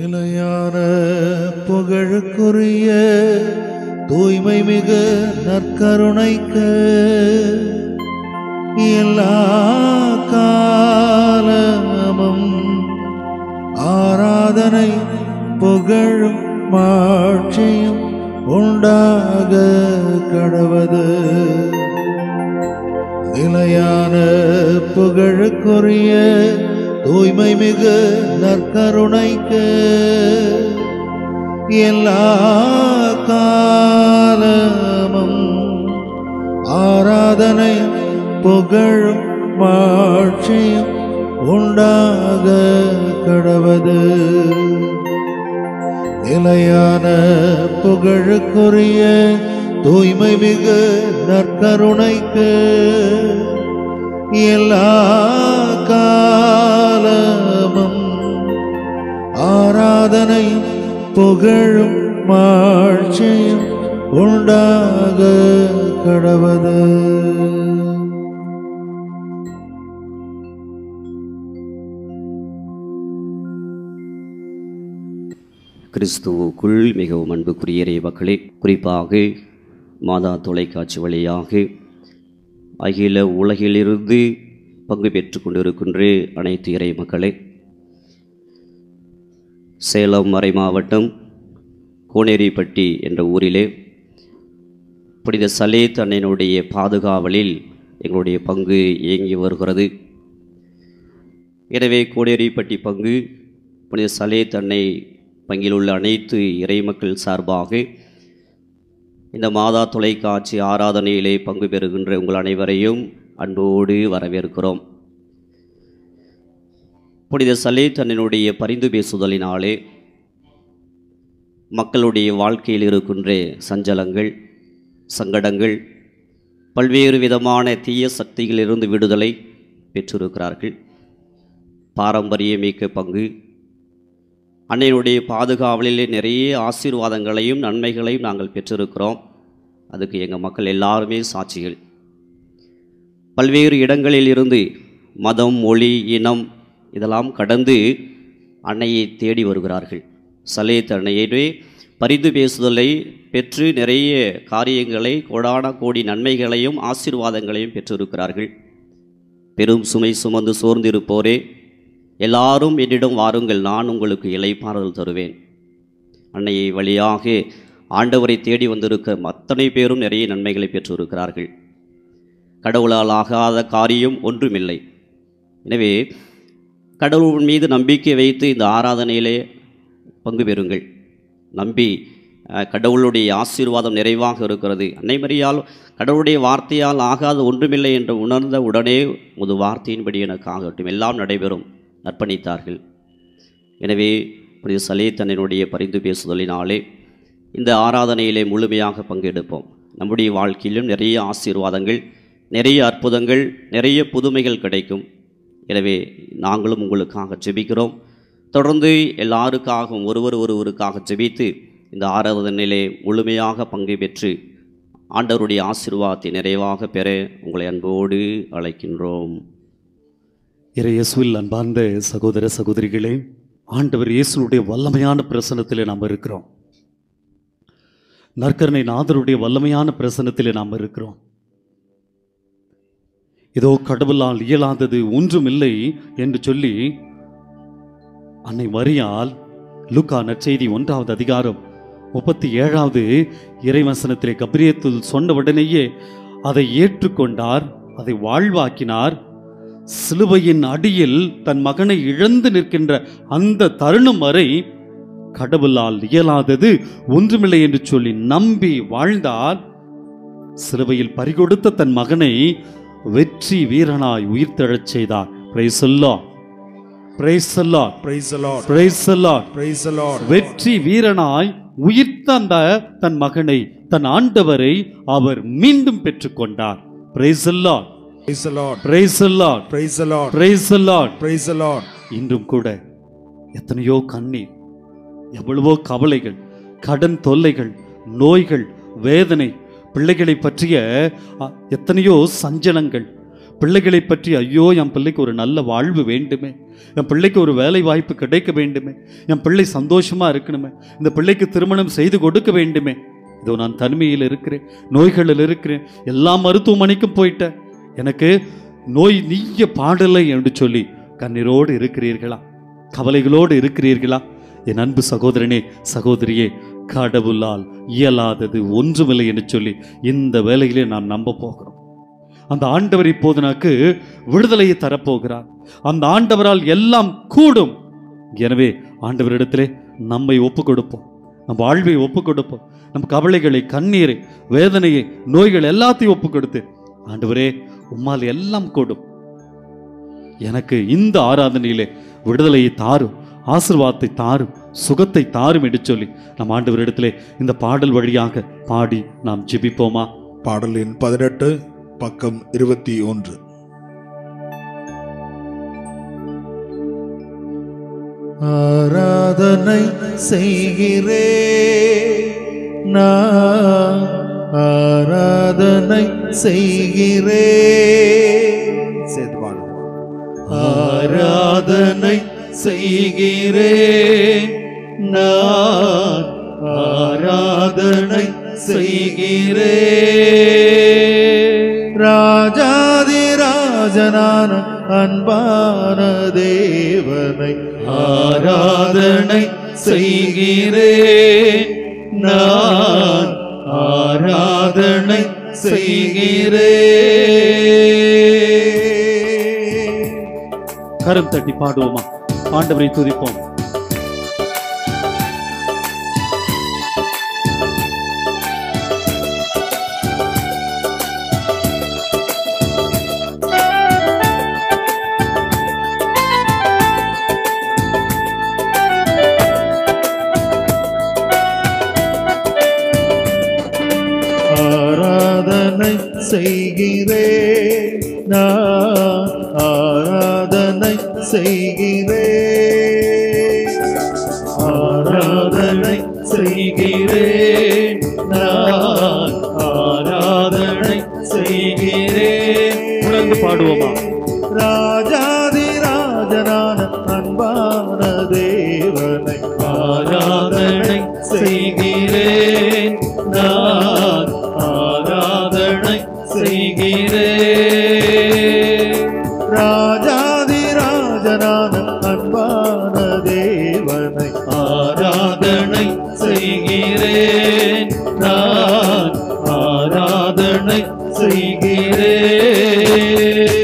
நிலையான புகழுக்குரிய தூய்மை மிகு நற்கருணைக்கு எல்லா காலமும் ஆராதனை புகழும் மாட்சியும் உண்டாக கடவது நிலையான புகழுக்குரிய தூய்மை மிகு நற்கருணைக்கு எல்லா காலமும் ஆராதனை புகழும் மாட்சியும் உண்டாக கடவது நிலையான புகழுக்குரிய தூய்மை மிகு நற்கருணைக்கு எல்லா காலமும் ஆராதனை புகழும் மாட்சியும் உண்டாக கடவது கிறிஸ்துவுக்குள் மிகவும் அன்புக்குரிய இறை மக்களே குறிப்பாக மாதா தொலைக்காட்சி வழியாக அகில உலகிலிருந்து பங்கு பெற்று கொண்டிருக்கின்ற அனைத்து இறை மக்களே சேலம் மறை மாவட்டம் கோனேரிப்பட்டி என்ற ஊரிலே புனித சலேத் அன்னையினுடைய பாதுகாவலில் எங்களுடைய பங்கு இயங்கி வருகிறது எனவே கோனேரிப்பட்டி பங்கு புனித சலேத் அன்னை பங்கில் உள்ள அனைத்து இறைமக்கள் சார்பாக இந்த மாதா தொலைக்காட்சி ஆராதனையிலே பங்கு பெறுகின்ற உங்கள் அனைவரையும் அன்போடு வரவேற்கிறோம் புனித சலேத் அண்ணனுடைய பரிந்து பேசுதலினாலே மக்களுடைய வாழ்க்கையில் இருக்கின்ற சஞ்சலங்கள் சங்கடங்கள் பல்வேறு விதமான தீய சக்திகளிலிருந்து விடுதலை பெற்றிருக்கிறார்கள் பாரம்பரியமிக்க பங்கு அன்னையினுடைய பாதுகாவலிலே நிறைய ஆசீர்வாதங்களையும் நன்மைகளையும் நாங்கள் பெற்றிருக்கிறோம் அதுக்கு எங்கள் மக்கள் எல்லாருமே சாட்சிகள் பல்வேறு இடங்களில் இருந்து மதம் மொழி இனம் இதெல்லாம் கடந்து அன்னையை தேடி வருகிறார்கள் சலேத் அன்னையிலே பரிந்து பேசுதலை பெற்று நிறைய காரியங்களை கோடான கோடி நன்மைகளையும் ஆசீர்வாதங்களையும் பெற்றிருக்கிறார்கள் பெரும் சுமை சுமந்து சோர்ந்திருப்போரே எல்லாரும் என்னிடம் வாருங்கள் நான் உங்களுக்கு இலைப்பாறுதல் தருவேன் அன்னையை வழியாக ஆண்டவரை தேடி வந்திருக்க அத்தனை பேரும் நிறைய நன்மைகளை பெற்றிருக்கிறார்கள் கடவுளால் ஆகாத காரியம் ஒன்றுமில்லை எனவே கடவுள் மீது நம்பிக்கை வைத்து இந்த ஆராதனையிலே பங்கு பெறுங்கள் நம்பி அஹ், கடவுளுடைய ஆசீர்வாதம் நிறைவாக இருக்கிறது அன்னை மரியால் கடவுளுடைய வார்த்தையால் ஆகாத ஒன்றுமில்லை என்று உணர்ந்த உடனே முது வார்த்தையின்படி எனக்கு ஆகட்டும் எல்லாம் நடைபெறும் அர்ப்பணித்தார்கள் எனவே புனித சலேத்தனினுடைய பரிந்து பேசுதலினாலே இந்த ஆராதனையிலே முழுமையாக பங்கெடுப்போம் நம்முடைய வாழ்க்கையிலும் நிறைய ஆசீர்வாதங்கள் நிறைய அற்புதங்கள் நிறைய புதுமைகள் கிடைக்கும் எனவே நாங்களும் உங்களுக்காக ஜெபிக்கிறோம் தொடர்ந்து எல்லாருக்காகவும் ஒருவர் ஒருவருக்காக ஜெபித்து இந்த ஆராதனையிலே முழுமையாக பங்கு பெற்று ஆண்டவருடைய ஆசீர்வாதத்தை நிறைவாக பெற உங்களை அன்போடு அழைக்கின்றோம் இறையேசுவில் அன்பார்ந்த சகோதர சகோதரிகளே ஆண்டவர் இயேசுனுடைய வல்லமையான பிரசனத்திலே நாம் இருக்கிறோம் நற்கருணை நாதருடைய வல்லமையான பிரசனத்திலே நாம் இருக்கிறோம் இதோ கடவுளால் இயலாதது ஒன்றுமில்லை என்று சொல்லி அன்னை மரியால் லூக்கா நற்செய்தி ஒன்றாவது அதிகாரம் முப்பத்தி ஏழாவது இறைவசனத்திலே கபிரியத்தில் சொன்ன உடனேயே அதை ஏற்றுக்கொண்டார் அதை வாழ்வாக்கினார் சிலுவையின் அடியில் தன் மகனை இழந்து நிற்கின்ற அந்த தருணம் வரை கடவுளால் இயலாதது ஒன்றுமில்லை என்று சொல்லி நம்பி வாழ்ந்தார் சிலுவையில் பறிகொடுத்த தன் மகனை வெற்றி வீரனாய் உயிர்த்தெழச் செய்தார் Praise the Lord. Praise the Lord. Praise the Lord. Praise the Lord. Praise the Lord. வெற்றி வீரனாய் உயிர்த்த அந்த தன் மகனை தன் ஆண்டவரை அவர் மீண்டும் பெற்றுக்கொண்டார் Praise the Lord. Praise the Lord. Praise the Lord. Praise the Lord. Praise the Lord. Praise the Lord. இன்றும் கூட எத்தனையோ கண்ணீர் எவ்வளவோ கவலைகள் கடன் தொல்லைகள் நோய்கள் வேதனை பிள்ளைகளை பற்றிய அ, எத்தனையோ சஞ்சலங்கள் பிள்ளைகளை பற்றி ஐயோ என் பிள்ளைக்கு ஒரு நல்ல வாழ்வு வேண்டுமே என் பிள்ளைக்கு ஒரு வேலை வாய்ப்பு கிடைக்க வேண்டுமே என் பிள்ளை சந்தோஷமா இருக்கணுமே இந்த பிள்ளைக்கு திருமணம் செய்து கொடுக்க வேண்டுமே இதோ நான் தனிமையில் இருக்கிறேன் நோய்களில் இருக்கிறேன் எல்லா மருத்துவமனைக்கும் போயிட்டேன் எனக்கு நோய் நீய பாடலை என்று சொல்லி கண்ணீரோடு இருக்கிறீர்களா கவலைகளோடு இருக்கிறீர்களா என் அன்பு சகோதரனே சகோதரியே கடவுளால் இயலாதது ஒன்றுமில்லை என்று சொல்லி இந்த வேலையிலே நாம் நம்ப போகிறோம் அந்த ஆண்டவர் இப்போது எனக்கு விடுதலையை தரப்போகிறார் அந்த ஆண்டவரால் எல்லாம் கூடும் எனவே ஆண்டவரிடத்திலே நம்மை ஒப்பு கொடுப்போம் நம் வாழ்வை ஒப்பு கொடுப்போம் நம் கவலைகளை கண்ணீரை வேதனையை நோய்கள் எல்லாத்தையும் ஒப்பு கொடுத்து ஆண்டவரே உம்மால் எல்லாம் கூடும் எனக்கு இந்த ஆராதனையிலே விடுதலையை தாரும் ஆசீர்வாதத்தை தாரும் சுகத்தை தாரும் என்று சொல்லி நம் ஆண்டவரிடத்திலே இந்த பாடல் வழியாக பாடி நாம் ஜெபிப்போமா பாடலின் பதினெட்டு பக்கம் இருபத்தி ஒன்று ஆராதனை செய்கிறே நான் ஆராதனை செய்கிறே சேர்த்து பாடுவோம் ஆராதனை செய்கிறேன் நான் ஆராதனை செய்கிறேன் ராஜாதிராஜனான அன்பான தேவனை ஆராதனை செய்கிறேன் நான் ஆராதனை செய்கிறேன் கரம் தட்டி பாடுவோமா ஆண்டவரை துதிப்போம் ஆராதனை செய்கிறேன் நான் ஆராதனை செய்கிறேன் ஆராதனை செய்கிறேன் நான் ஆராதனை செய்கிறேன் உணர்ந்து பாடுவோமா ராஜாதிராஜனான அன்பான தேவனை ஆராதனை செய்கிறேன் நான் ஆராதனை செய்கிறேன் ராஜாதிராஜனான அன்பான தேவனை ஆராதனை செய்கிறேன் நான் ஆராதனை செய்கிறேன்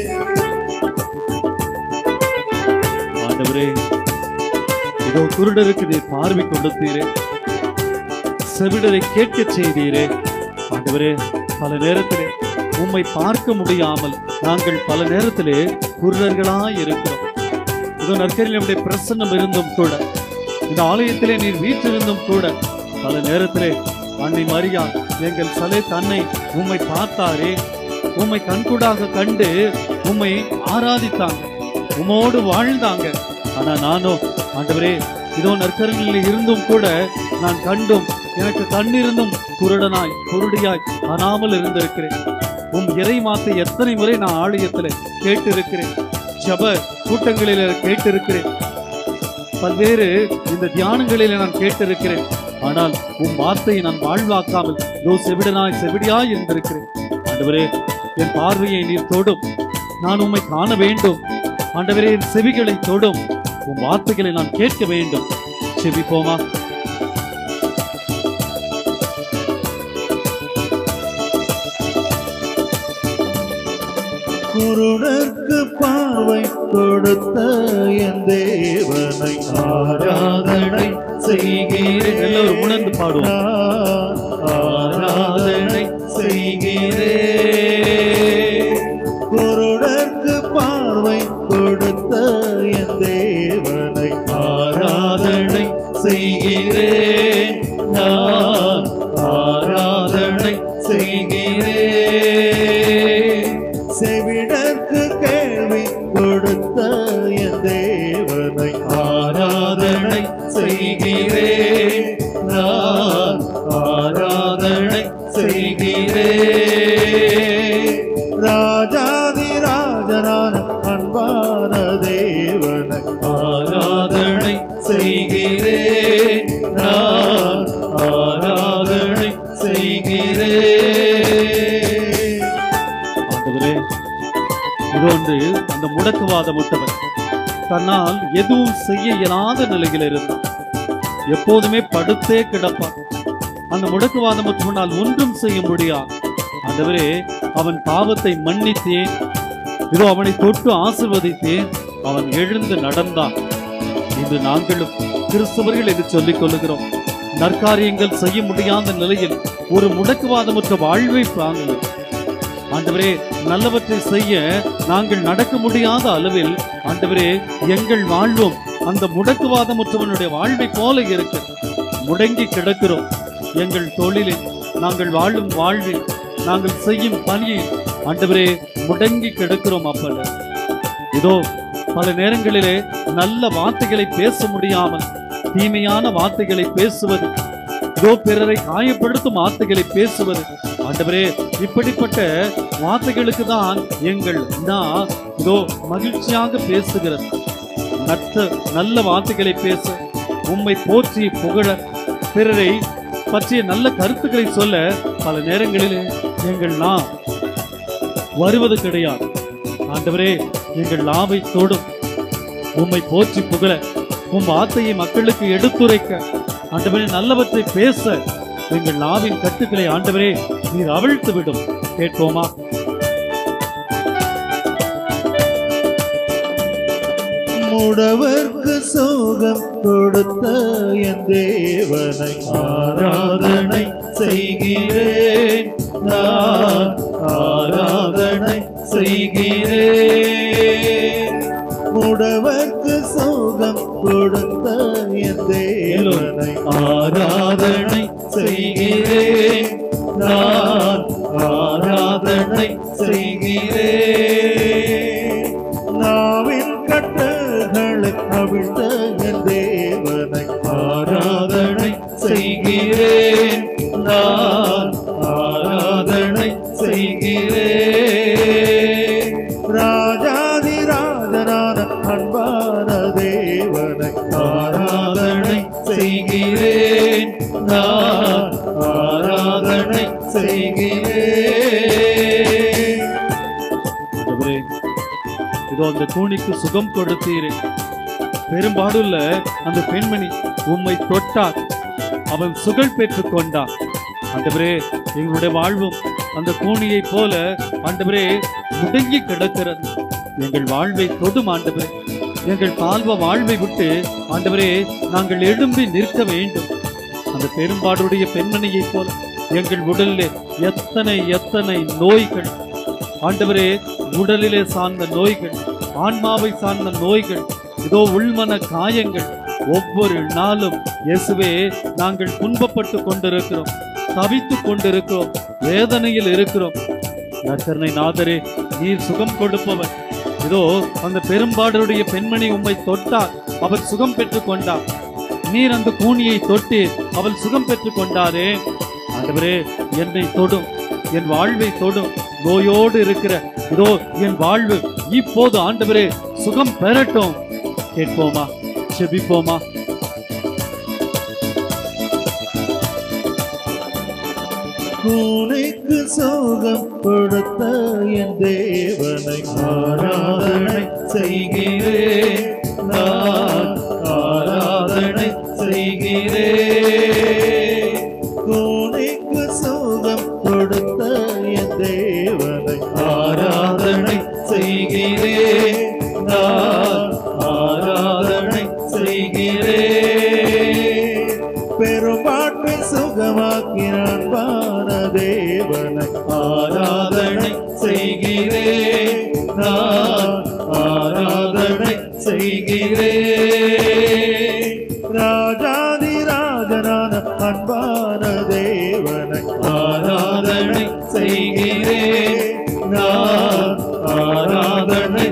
ஆண்டவரே இதோ குருடருக்கு நீர் பார்வை கொடுத்தீரே செவிடரை கேட்கச் செய்தீரே ஆண்டவரே பல நேரத்திலே உம்மை பார்க்க முடியாமல் நாங்கள் பல நேரத்திலே குருடர்களாய் இருக்கிறோம் இதோ நற்கரில் நம்முடைய பிரசன்னம் இருந்தும் கூட இந்த ஆலயத்திலே நீர் வீற்றிருந்தும் கூட பல நேரத்திலே அன்னை மரியா எங்கள் சலே தன்னை உம்மை பார்த்தாரே உம்மை கண்கூடாக கண்டு உம்மை ஆராதித்தாங்க உமோடு வாழ்ந்தாங்க ஆனா நானோ ஆண்டவரே இதோ நற்கரங்களில் இருந்தும் கூட நான் கண்டும் எனக்கு கண்ணிருந்தும் குருடனாய் குருடியாய் காணாமல் இருந்திருக்கிறேன் உம் இறை மாத்தை எத்தனை முறை நான் ஆலயத்தில் கேட்டிருக்கிறேன் ஜப கூட்டங்களில் கேட்டிருக்கிறேன் பல்வேறு இந்த தியானங்களில் நான் கேட்டிருக்கிறேன் ஆனால் உம் வார்த்தையை நான் வாழ்வாக்காமல் இதோ செவிடனாய் செவிடியாய் இருந்திருக்கிறேன் ஆண்டவரே என் பார்வையை நீர் தொடும் நான் உம்மை காண வேண்டும் ஆண்டவரே என் செவிகளை தொடும் உன் வார்த்தைகளை நான் கேட்க வேண்டும் செவிப்போமா குருடர்க்கு பார்வை கொடுத்த என் தேவனை ஆராதனை செய்கிறேன் எல்லோரும் உணர்ந்து பாடுவோம் நான் ஆராதனை செய்கிறேன் குருடர்க்கு பார்வை கொடுத்த என் தேவனை ஆராதனை செய்கிறேன் நான் ஆராதனை செய்கிறேன் செவிடர்க்கு கேள்வி கொடுத்த என் தேவனை ஆராதனை செய்கிறேன் நான் ஆராதனை செய்கிறேன் ராஜாதி அன்பான தேவனை ஆராதனை செய்கிறேன் நான் ஆராதனை செய்கிறேன் ஆண்டவரே இது ஒன்று அந்த முடக்குவாத முட்டவன் தன்னால் எதுவும் செய்ய இயலாத நிலையில் இருந்தான் எப்போதுமே படுத்தே கிடப்பான் அந்த முடக்குவாத முற்றவனால் ஒன்றும் செய்ய முடியாது ஆண்டவரே அவன் பாவத்தை மன்னித்தேன் இதோ அவனை தொட்டு ஆசிர்வதித்தேன் அவன் எழுந்து நடந்தான் இன்று நாங்களும் கிறிஸ்தவர்கள் என்று சொல்லிக் கொள்ளுகிறோம் நற்காரியங்கள் செய்ய முடியாத நிலையில் ஒரு முடக்குவாதமற்ற வாழ்வை வாங்குவோம் ஆண்டவரே நல்லவற்றை செய்ய நாங்கள் நடக்க முடியாத அளவில் ஆண்டவரே எங்கள் வாழ்வும் அந்த முடக்குவாதமுற்றவனுடைய வாழ்வை போல இருக்கு முடங்கி கிடக்கிறோம் எங்கள் தொழிலில் நாங்கள் வாழும் வாழ்வில் நாங்கள் செய்யும் பணியில் ஆண்டவரே முடங்கி கிடக்கிறோம் அப்பல இதோ பல நேரங்களிலே நல்ல வார்த்தைகளை பேச முடியாமல் தீமையான வார்த்தைகளை பேசுவது இதோ பிறரை காயப்படுத்தும் வார்த்தைகளை பேசுவது ஆண்டவரே இப்படிப்பட்ட வார்த்தைகளுக்கு தான் எங்கள் நான் இதோ மகிழ்ச்சியாக பேசுகிறது நற்ற நல்ல வார்த்தைகளை பேச உம்மை போற்றி புகழ பிறரை பற்றிய நல்ல கருத்துக்களை சொல்ல பல நேரங்களிலே எங்கள் நான் வருவது கிடையாது ஆண்டவரே எங்கள் லாவை தொடும் உம்மை போற்றி புகழ உம் வார்த்தையை மக்களுக்கு எடுத்துரைக்க ஆண்டவரே நல்லவற்றை பேச எங்கள் நாவின் கட்டுக்களை ஆண்டவரே நீர் அவிழ்த்து விடும் கேட்போமா முடவர்க்கு சோகம் கொடுத்த என் தேவனை ஆராதனை செய்கிறேன் நான் ஆராதனை செய்கிறேன் முடவர்க்கு சோகம் கொடுத்த என் தேவனை ஆராதனை செய்கிறேன் நான் ஆராதனை செய்கிறேன் நாவின் கட்டுகளை அவிழ்த்த என் தேவனை ஆராதனை செய்கிறேன் நான் ஆராதனை செய்கிறேன் ராஜாதி ராஜனான அன்பான தேவனை ஆராதனை செய்கிறேன் நான் ஆராதனை செய்கிறேன் ஆண்டவரே இதோ அந்த கூனிக்கு சுகம் கொடுத்தீரே பெரும்பாடுள்ள அந்த பெண்மணி உம்மை தொட்டார் அவன் சுகள் பெற்றுக் கொண்டான் ஆண்டவரே எங்களுடைய வாழ்வும் அந்த கூனியைப் போல ஆண்டவரே முடங்கி கிடக்கிறது எங்கள் வாழ்வை தொடும் ஆண்டவரே எங்கள் தாழ்வ வாழ்வை விட்டு ஆண்டவரே நாங்கள் எழும்பி நிற்க வேண்டும் அந்த பெரும்பாடுடைய பெண்மணியைப் போல எங்கள் உடலிலே எத்தனை எத்தனை நோய்கள் ஆண்டவரே உடலிலே சார்ந்த நோய்கள் ஆன்மாவை சார்ந்த நோய்கள் இதோ உள்மன காயங்கள் ஒவ்வொரு நாளும் இயேசுவே நாங்கள் துன்பப்பட்டு கொண்டிருக்கிறோம் தவித்துக் கொண்டிருக்கிறோம் வேதனையில் இருக்கிறோம் நற்கருணை நாதரே நீர் சுகம் கொடுப்பவர் இதோ அந்த பெரும்பாடுடைய பெண்மணி உம்மை தொட்டார் அவர் சுகம் பெற்றுக் கொண்டார் நீர் அந்த கூனியை தொட்டு அவள் சுகம் பெற்றுக் கொண்டாரே ஆண்டவரே என்னை தொடும் என் வாழ்வை தொடும் நோயோடு இருக்கிற இதோ என் வாழ்வு இப்போது ஆண்டவரே சுகம் பெறட்டும் கேட்போமா செபிப்போமா கூனைக்கு சோகம் கொடுத்த என் தேவனை ஆராதனை செய்கிறேன் நான் ஆராதனை செய்கிறேன் கூனைக்கு சோகம் கொடுத்த என் தேவனை ஆராதனை செய்கிறேன் நான் ஆராதனை செய்கிறேன் பெரும்பான்மை சுகமாக்கினான் பான தேவனை ஆராதனை செய்கிறேன் நான் ஆராதனை செய்கிறேன் ராஜாதி ராஜனான அன்பான தேவனை ஆராதனை செய்கிறேன் நான் ஆராதனை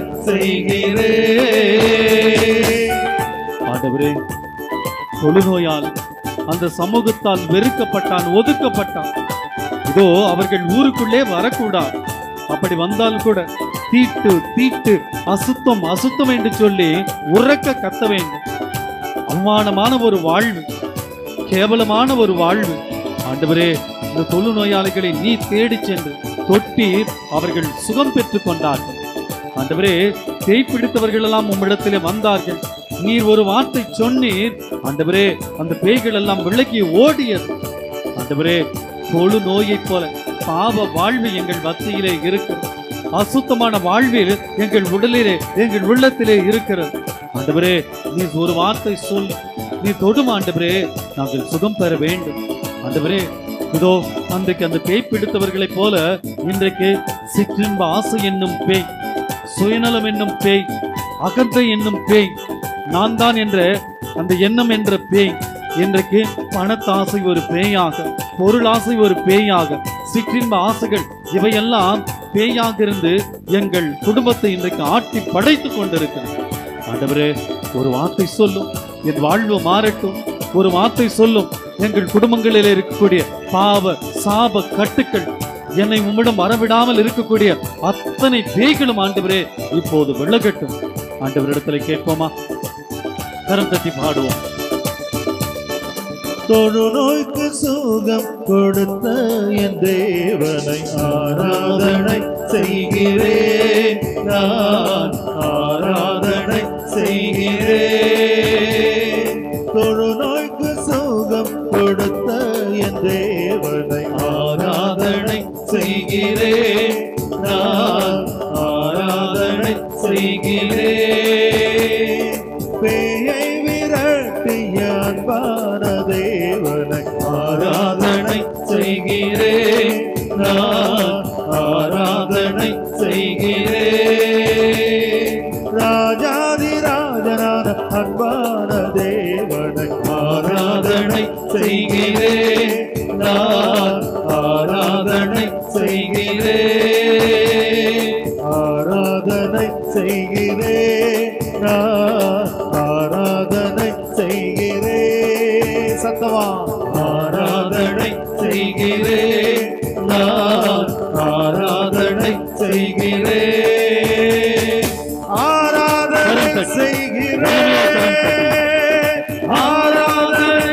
செய்கிறேன் ஆண்டவரே தொழுநோயால் அந்த சமூகத்தால் வெறுக்கப்பட்டான் ஒதுக்கப்பட்டான் இதோ அவர்கள் ஊருக்குள்ளே வரக்கூடாது அப்படி வந்தால் கூட தீட்டு தீட்டு அசுத்தம் அசுத்தம் என்று சொல்லி உறக்க கத்த வேண்டும் அவமானமான ஒரு வாழ்வு கேவலமான ஒரு வாழ்வு ஆண்டவரே இந்த தொழு நோயாளிகளை நீ தேடிச் சென்று தொட்டீர் அவர்கள் சுகம் பெற்றுக் கொண்டார்கள் ஆண்டவரே பேய் பிடித்தவர்கள் எல்லாம் உம்மிடத்திலே வந்தார்கள் நீர் ஒரு வார்த்தை சொன்னீர் ஆண்டவரே அந்த பேய்கள் எல்லாம் விலகி ஓடியது ஆண்டவரே தொழு நோயைப் போல பாவ வாழ்வு எங்கள் மத்தியிலே இருக்கிறது அசுத்தமான வாழ்வில் எங்கள் உடலிலே எங்கள் உள்ளத்திலே இருக்கிறது ஆண்டவரே நீ ஒரு வார்த்தை சொல் நீ தொடும் ஆண்டவரே நாங்கள் சுகம் பெற வேண்டும் ஆண்டவரே இதோ அன்றைக்கு அந்த பேய் பிடித்தவர்களைப் போல இன்றைக்கு சிற்றின்ப ஆசை என்னும் பேய் சுயநலம் என்னும் பேய் அகந்தை என்னும் பேய் நான் தான் என்ற அந்த எண்ணம் என்ற பேய் இன்றைக்கு பணத்தாசை ஒரு பேயாக பொருளாசை ஒரு பேயாக சிற்றின்ப ஆசைகள் இவையெல்லாம் பேயாக இருந்து எங்கள் குடும்பத்தை இன்றைக்கு ஆட்டி படைத்துக் கொண்டிருக்கிறது ஆண்டவரே ஒரு வார்த்தை சொல்லும் என் வாழ்வு மாறட்டும் ஒரு வார்த்தை சொல்லும் எங்கள் குடும்பங்களில் இருக்கக்கூடிய பாவ சாப கட்டுக்கள் என்னை உம்மிடம் வரவிடாமல் இருக்கக்கூடிய அத்தனை பேய்களும் ஆண்டவரே இப்போது விலகட்டும் ஆண்டவரிடத்துல கேட்போமா கரம் தட்டி பாடுவோம் தொழுநோய்க்கு சுகம் கொடுத்த என் தேவனை ஆராதனை செய்கிறேன் நான் ஆராதனை செய்கிறேன் தொழுநோய்க்கு சுகம் கொடுத்த என் தேவனை ஆராதனை செய்கிறேன் நான் ஆராதனை செய்கிறேன் பேயை விரட்டிய அன்பான தேவனை ஆராதனை செய்கிறேன் நான் ஆராதனை செய்கிறேன் ராஜாதி ராஜனான அன்பான தேவனை ஆராதனை செய்கிறேன் நான் ஆராதனை செய்கிறேன் ஆராதனை செய்கிறேன் நான் ஆராதனை செய்கிறேன் சத்தமா ஆராதனை செய்கிறேன் நான் ஆராதனை செய்கிறேன் ஆராதனை செய்கிறேன் ஆராதனை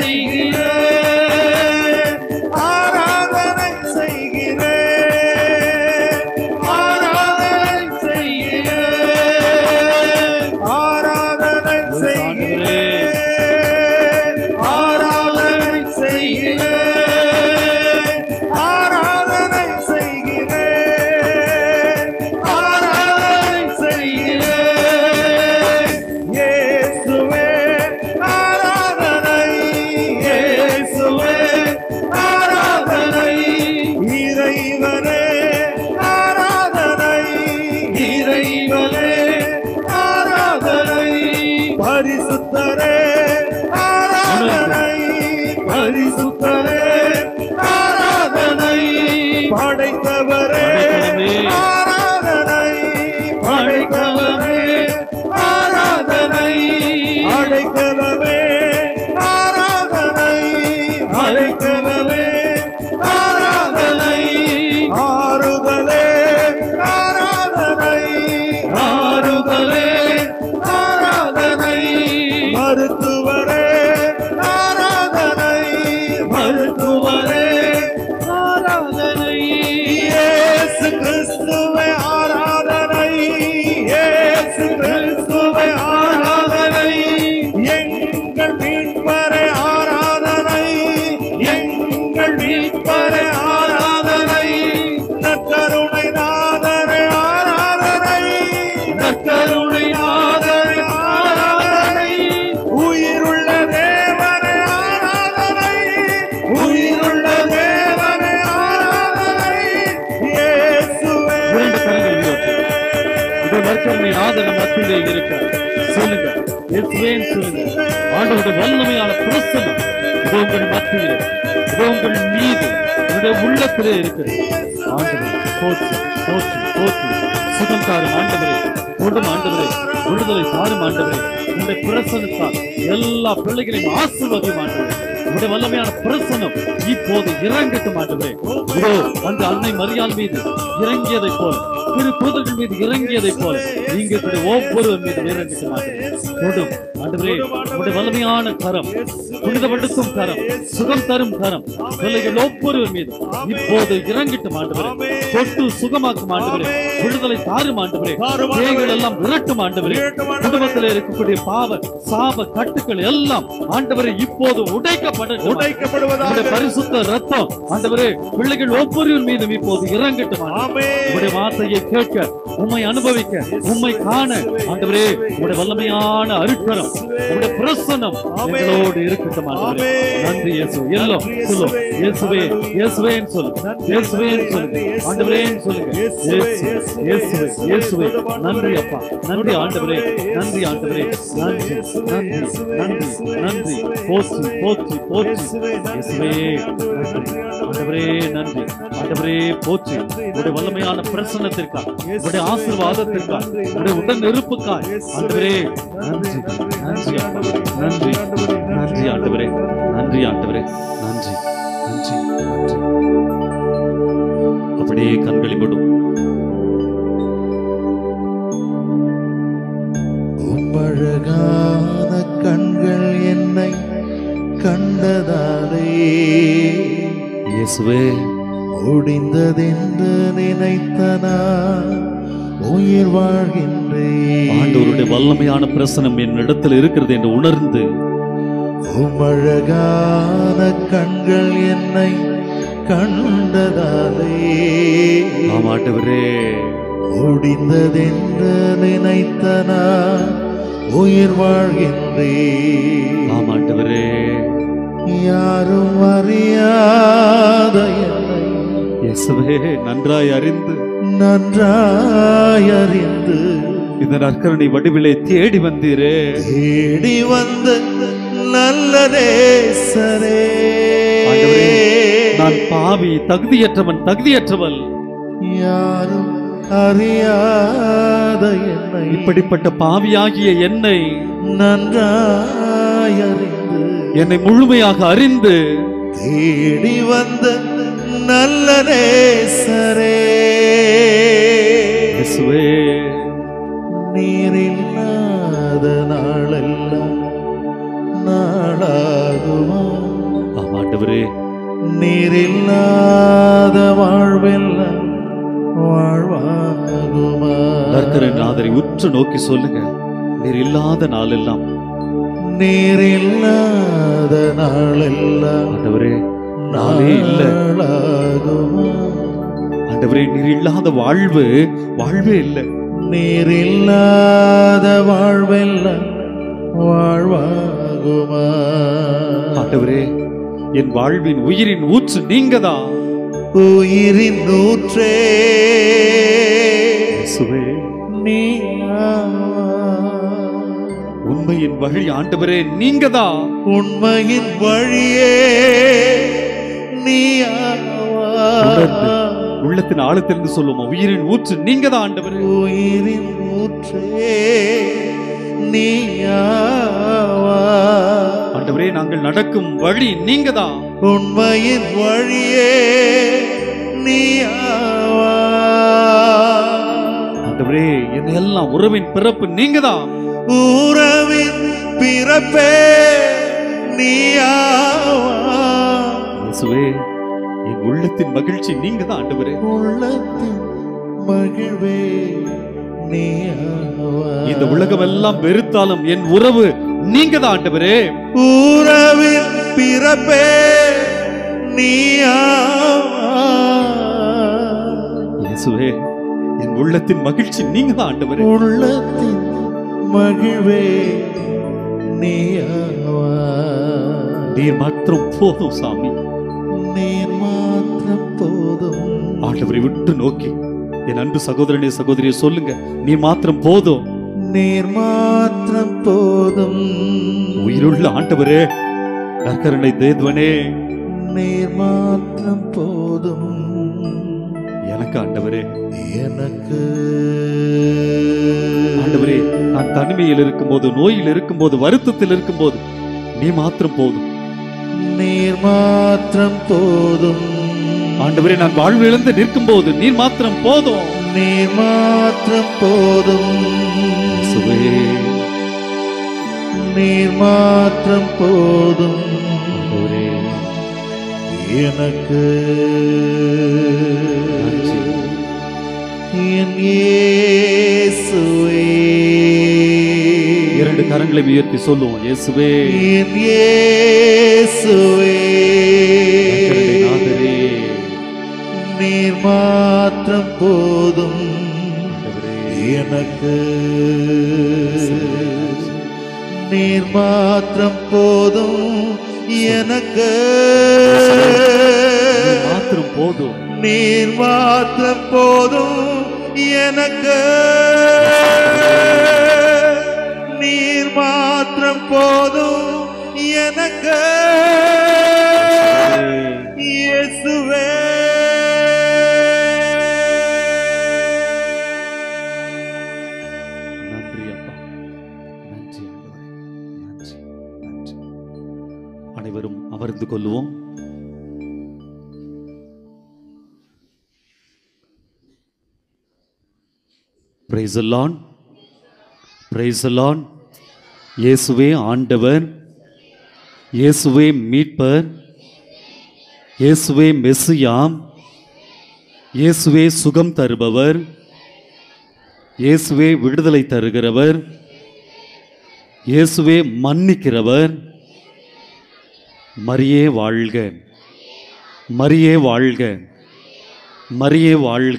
செய்கிறேன் ஆராதனை செய்கிறேன் ஆராதனை செய்கிறேன் ஆராதனை செய்கிறேன் ஆராதனை செய்கிறேன் ஆராதனை செய்கிறேன் ஆராதனை செய்கிறேன் இயேசுவே ஆராதனை இயேசுவே ஆராதனை இறைவனே ஆராதனை இறைவனே ஆராதனை பரிசுத்தரே ஆராதனை பரிசுத்தரே ஆராதனை படைத்தவரே ஆராதனை படைத்தவரே ஆராதனை அடைக்கலமே ஆராதனை அடைக்கலமே ஆராதனை ஆறுதலே ஆராதனை ஆறுதலே ஆராதனை மருத்துவரே ஆராதனை மருத்துவரே ஆராதனை இயேசு கிறிஸ்துவை ஆராதனை இயேசு கிறிஸ்துவை ஆராதனை எங்கள் மீட்பரை ஆராதனை எங்கள் மீட்பரை ஆராதனை நற்கருணை நாதரை ஆராதனை நற்கருணை நாதரை ஆராதனை உயிருள்ள தேவனை ஆராதனை உயிருள்ள தேவனை ஆராதனை இயேசுவே இரண்டு கரங்கள் உயர்த்தி. இதோ நற்கருணை ஆதரவு மத்தியிலே இருக்கிறார் சொல்லுங்க இயேசுவேன்னு சொல்லுங்க ஆண்டவருடைய வல்லமையான பிரசனம் இதோ உங்கள் மத்தியிலே இதோ உங்கள் மீது உங்களுடைய உள்ளத்திலே இருக்கிறது ஆண்டவர் போற்று போற்று போற்று சுகம் தாரும் ஆண்டவரே கொடும் ஆண்டவரே விடுதலை தாரும் ஆண்டவரே உங்களுடைய பிரசனத்தால் எல்லா பிள்ளைகளையும் ஆசீர்வதியும் ஆண்டவரே உங்களுடைய வல்லமையான பிரசனம் இப்போது இறங்கட்டும் ஆண்டவரே இதோ அந்த அன்னை மரியாள் மீது இறங்கியதைப் போல திரு தூதர்கள் மீது இறங்கியதை போல நீங்க இப்படி ஒவ்வொருவர் மீது இறங்கிட்டு தொடும் ஆண்டவரே உங்களுடைய வலிமையான கரம் புனிதப்படுத்தும் கரம் சுகம் தரும் கரம் பிள்ளைகள் ஒவ்வொருவர் மீது இப்போது இறங்கிட்டும் ஆண்டவரே தொட்டு சுகமாக்கும் ஆண்டவரே விடுதலை தாரும் ஆண்டவரே பேய்கள் எல்லாம் விரட்டும் ஆண்டவரே குடும்பத்தில் இருக்கக்கூடிய பாவ சாப கட்டுக்கள் எல்லாம் ஆண்டவரே இப்போது உடைக்கப்படட்டும் உடைக்கப்படுவதாக உங்களுடைய பரிசுத்த ரத்தம் ஆண்டவரே பிள்ளைகள் ஒவ்வொருவர் மீதும் இப்போது இறங்கட்டும் ஆண்டவரே. உங்களுடைய வார்த்தையை கேட்க உம்மை அனுபவிக்க உம்மை காண ஆண்டவரே உங்களுடைய வல்லமையான அருட்கரம் உங்களுடைய பிரசன்னம் எங்களோடு இருக்கட்டும் ஆண்டவரே நன்றி இயேசு எல்லோ சொல்லு இயேசுவே இயேசுவேன்னு சொல்லு இயேசுவேன்னு சொல்லுங்க ஆண்டவரேன்னு சொல்லுங்க இயேசு இயேசுவே இயேசுவே நன்றி அப்பா நன்றி ஆண்டவரே நன்றி ஆண்டவரே நன்றி நன்றி நன்றி நன்றி போச்சு போச்சு போச்சு இயேசுவே நன்றி ஆண்டவரே நன்றி ஆண்டவரே போச்சு உடைய வல்லமையான பிரசன்னத்திற்காக உடைய ஆசீர்வாதத்திற்காக உடைய உடன் இருப்புக்காய் ஆண்டவரே நன்றி நன்றி அப்பா. நன்றி நன்றி ஆண்டவரே நன்றி ஆண்டவரே நன்றி நன்றி நன்றி அப்படியே கண்களை விடும் உம்மழகான கண்கள் என்னை கண்டதாலே இயேசுவே ஒடிந்ததென்று நினைத்தனா உயிர் வாழ்கின்றேன் ஆண்டவருடைய வல்லமையான பிரசனம் என் இடத்தில் இருக்கிறது என்று உணர்ந்து உம்மழகான கண்கள் என்னை கண்டதாலே ஆம் ஆண்டவரே ஒடிந்ததென்று நினைத்தனா உயிர் வாழ்கின்றேன் ஆம் ஆண்டவரே யாரும் அறியாத என்னை இயேசுவே நன்றாய் அறிந்து நன்றாய் அறிந்து இந்த நற்கரணை வடிவிலே தேடி வந்தீரே தேடி வந்த நல்ல நேசரே ஆண்டவரே, நான் பாவி தகுதியற்றவன் தகுதியற்றவள் யாரும் அறியாத என்னை இப்படிப்பட்ட பாவியாகிய என்னை நன்றாய் அறிந்து என்னை முழுமையாக அறிந்து தேடி வந்த நல்ல நேசரே இயேசுவே நீரில்லாத நாளெல்லாம் நாளாகுமா ஆம் ஆண்டவரே நீரில்லாத வாழ்வெல்லாம் வாழ்வாகுமா நற்கரை நாதரை உற்று நோக்கி சொல்லுங்க நீர் இல்லாத நாளெல்லாம் நீரில்லாத நாளெல்லாம் ஆண்டவரே நாளே இல்ல நாளாகுமா ஆண்டவரே நீர் இல்லாத வாழ்வு வாழ்வே இல்லை நீரில்லாத வாழ்வெல்லாம் வாழ்வாகுமா ஆண்டவரே என் வாழ்வின் உயிரின் ஊற்று நீங்கதான் உயிரின் நூற்றே இயேசுவே நீ உண்மையின் வழி ஆண்டவரே நீங்கதான் உண்மையின் வழியே நீ உணர்ந்து உள்ளத்தின் ஆழத்திலிருந்து சொல்லுவோம் உயிரின் ஊற்று நீங்கதான் ஆண்டவரே உயிரின் நூற்றே நீ ஆண்டவரே நாங்கள் நடக்கும் வழி நீங்கதான் உண்மையின் வழியே நீ ஆண்டவரே என்னை எல்லாம் உறவின் பிறப்பு நீங்கதான் உறவின் பிறப்பே நீயாவா இயேசுவே என் உள்ளத்தின் மகிழ்ச்சி நீங்கதான் ஆண்டவரே உள்ளத்தின் மகிழ்வே நீயாவா இந்த உலகம் எல்லாம் வெறுத்தாலும் என் உறவு நீங்கதான் ஆண்டவரே உறவின் பிறப்பே நீயாவா இயேசுவே என் உள்ளத்தின் மகிழ்ச்சி நீங்கதான் ஆண்டவரே உள்ளத்தின் மகிழ்வே நீயாவா நீர் மாத்திரம் போதும் சாமி நீர் மாத்திரம் போதும் ஆண்டவரை விட்டு நோக்கி என் அன்பு சகோதரனே சகோதரியை சொல்லுங்க நீ மாத்திரம் போதும் நீர் மாத்திரம் போதும் உயிருள்ள ஆண்டவரே நற்கருணை தேவனே நீர் மாத்திரம் போதும் எனக்கு ஆண்டவரே எனக்கு ஆண்டவரே நான் தனிமையில் இருக்கும்போது நோயில் இருக்கும்போது வருத்தத்தில் இருக்கும்போது நீ மாத்திரம் போதும் நீர் மாத்திரம் போதும் ஆண்டவரே நான் வாழ்வு இழந்து நிற்கும் போது நீர் மாத்திரம் போதும் நீர் மாத்திரம் போதும் இயேசுவே நீர் மாத்திரம் போதும் ஆண்டவரே எனக்கு நன்றி. என் இயேசுவே இரண்டு கரங்களை உயர்த்தி சொல்லுவோம் இயேசுவே என் இயேசுவே எங்களுடைய நாதரே நீர் மாத்திரம் போதும் ஆண்டவரே எனக்கு நீர் மாத்திரம் போதும் எனக்கு நீர் மாத்திரம் போதும் நீர் மாத்திரம் போதும் எனக்கு நீர் மாத்திரம் போதும் எனக்கு இயேசுவே நன்றி அப்பா நன்றி ஆண்டவரே நன்றி நன்றி அனைவரும் அமர்ந்து கொள்வோம் பிரைஸ் அல்லான் பிரைஸ் அல்லான் இயேசுவே ஆண்டவர் இயேசுவே மீட்பர் இயேசுவே மெஸ்ஸியாம் இயேசுவே சுகம் தருபவர் இயேசுவே விடுதலை தருகிறவர் இயேசுவே மன்னிக்கிறவர் மரியே வாழ்க மரியே வாழ்க மரியே வாழ்க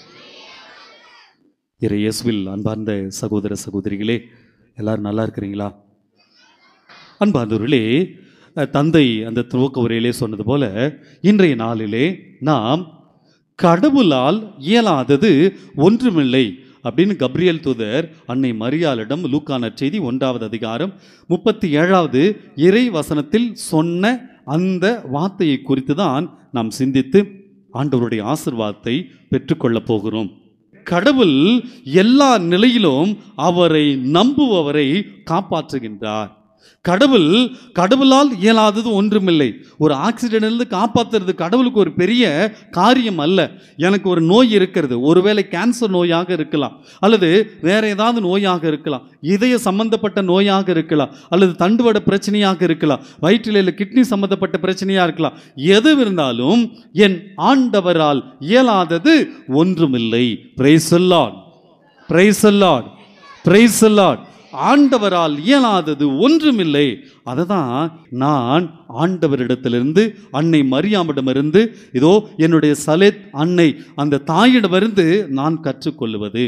இறை இயேசுவில் அன்பார்ந்த சகோதர சகோதரிகளே எல்லாரும் நல்லா இருக்கிறீங்களா அன்பார்ந்தவர்களே அஹ், தந்தை அந்த துவக்க உரையிலே சொன்னது போல இன்றைய நாளிலே நாம் கடவுளால் இயலாதது ஒன்றுமில்லை அப்படின்னு கப்ரியல் தூதர் அன்னை மரியாளிடம் லூக்கான செய்தி ஒன்றாவது அதிகாரம் முப்பத்தி ஏழாவது இறை வசனத்தில் சொன்ன அந்த வார்த்தையை குறித்து தான் நாம் சிந்தித்து ஆண்டவருடைய ஆசிர்வாதத்தை பெற்றுக்கொள்ளப் போகிறோம் கடவுள் எல்லா நிலையிலும் அவரை நம்புபவரை காப்பாற்றுகின்றார் கடவுள் கடவுளால் இயலாதது ஒன்றுமில்லை ஒரு ஆக்சிடென்ட்லேருந்து காப்பாற்றுறது கடவுளுக்கு ஒரு பெரிய காரியம் அல்ல எனக்கு ஒரு நோய் இருக்கிறது ஒருவேளை கேன்சர் நோயாக இருக்கலாம் அல்லது வேற ஏதாவது நோயாக இருக்கலாம் இதய சம்பந்தப்பட்ட நோயாக இருக்கலாம் அல்லது தண்டுவட பிரச்சனையாக இருக்கலாம் வயிற்றில் இல்லை கிட்னி சம்பந்தப்பட்ட பிரச்சனையாக இருக்கலாம் எது இருந்தாலும் என் ஆண்டவரால் இயலாதது ஒன்றுமில்லை praise lord praise lord praise lord ஆண்டவரால் இயலாதது ஒன்றுமில்லை அதை தான் நான் ஆண்டவரிடத்திலிருந்து அன்னை மரியாமிடமிருந்து இதோ என்னுடைய சலேத் அன்னை அந்த தாயிடமிருந்து நான் கற்றுக்கொள்வது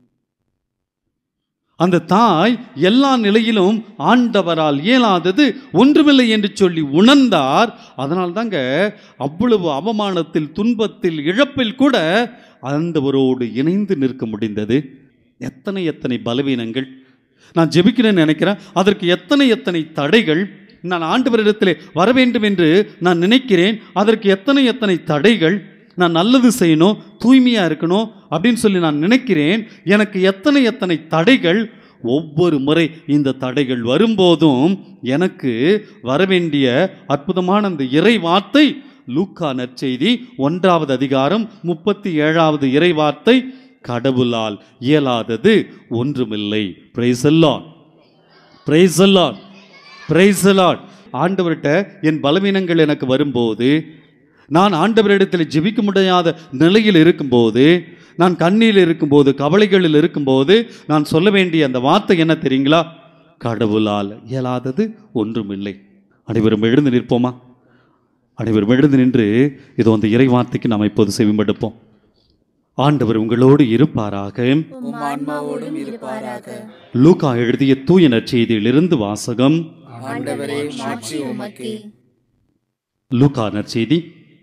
அந்த தாய் எல்லா நிலையிலும் ஆண்டவரால் இயலாதது ஒன்றுமில்லை என்று சொல்லி உணர்ந்தார் அதனால் தாங்க அவ்வளவு அவமானத்தில் துன்பத்தில் இழப்பில் கூட ஆண்டவரோடு இணைந்து நிற்க முடிந்தது எத்தனை எத்தனை பலவீனங்கள் நான் ஜெபிக்கிறேன்னு நினைக்கிறேன் அதற்கு எத்தனை எத்தனை தடைகள் நான் ஆண்டவரிடத்திலே வர வேண்டும் என்று நான் நினைக்கிறேன் அதற்கு எத்தனை எத்தனை தடைகள் நான் நல்லது செய்யணும் தூய்மையாக இருக்கணும் அப்படின்னு சொல்லி நான் நினைக்கிறேன் எனக்கு எத்தனை எத்தனை தடைகள் ஒவ்வொரு முறை இந்த தடைகள் வரும்போதும் எனக்கு வரவேண்டிய அற்புதமான அந்த இறை வார்த்தை லூக்கா நற்செய்தி ஒன்றாவது அதிகாரம் முப்பத்தி ஏழாவது இறை வார்த்தை கடவுளால் இயலாதது ஒன்றுமில்லை பிரைஸ் எல்லாம் பிரைஸ் எல்லாம் பிரைஸ் எல்லாம் ஆண்டவர்கிட்ட என் பலவீனங்கள் எனக்கு வரும்போது நான் ஆண்டவரிடத்தில் ஜெபிக்க முடியாத நிலையில் இருக்கும்போது நான் கண்ணியில் இருக்கும்போது கவலைகளில் இருக்கும்போது நான் சொல்ல வேண்டிய அந்த வார்த்தை என்ன தெரியுங்களா கடவுளால் இயலாதது ஒன்றுமில்லை அனைவரும் எழுந்து நிற்போமா அனைவரும் எழுந்து நின்று இதோ அந்த இறை வார்த்தைக்கு நாம் இப்போது செவிமடுப்போம் ஆண்டவர் உங்களோடு இருப்பாராக உம் ஆன்மாவோடும் இருப்பாராக லூகா எழுதிய தூய நற்செய்தியிலிருந்து வாசகம் ஆண்டவரே மாட்சி உமக்கே லூகா நற்செய்தி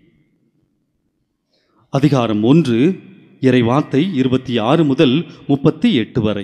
அதிகாரம் ஒன்று இறை வார்த்தை இருபத்தி ஆறு முதல் முப்பத்தி எட்டு வரை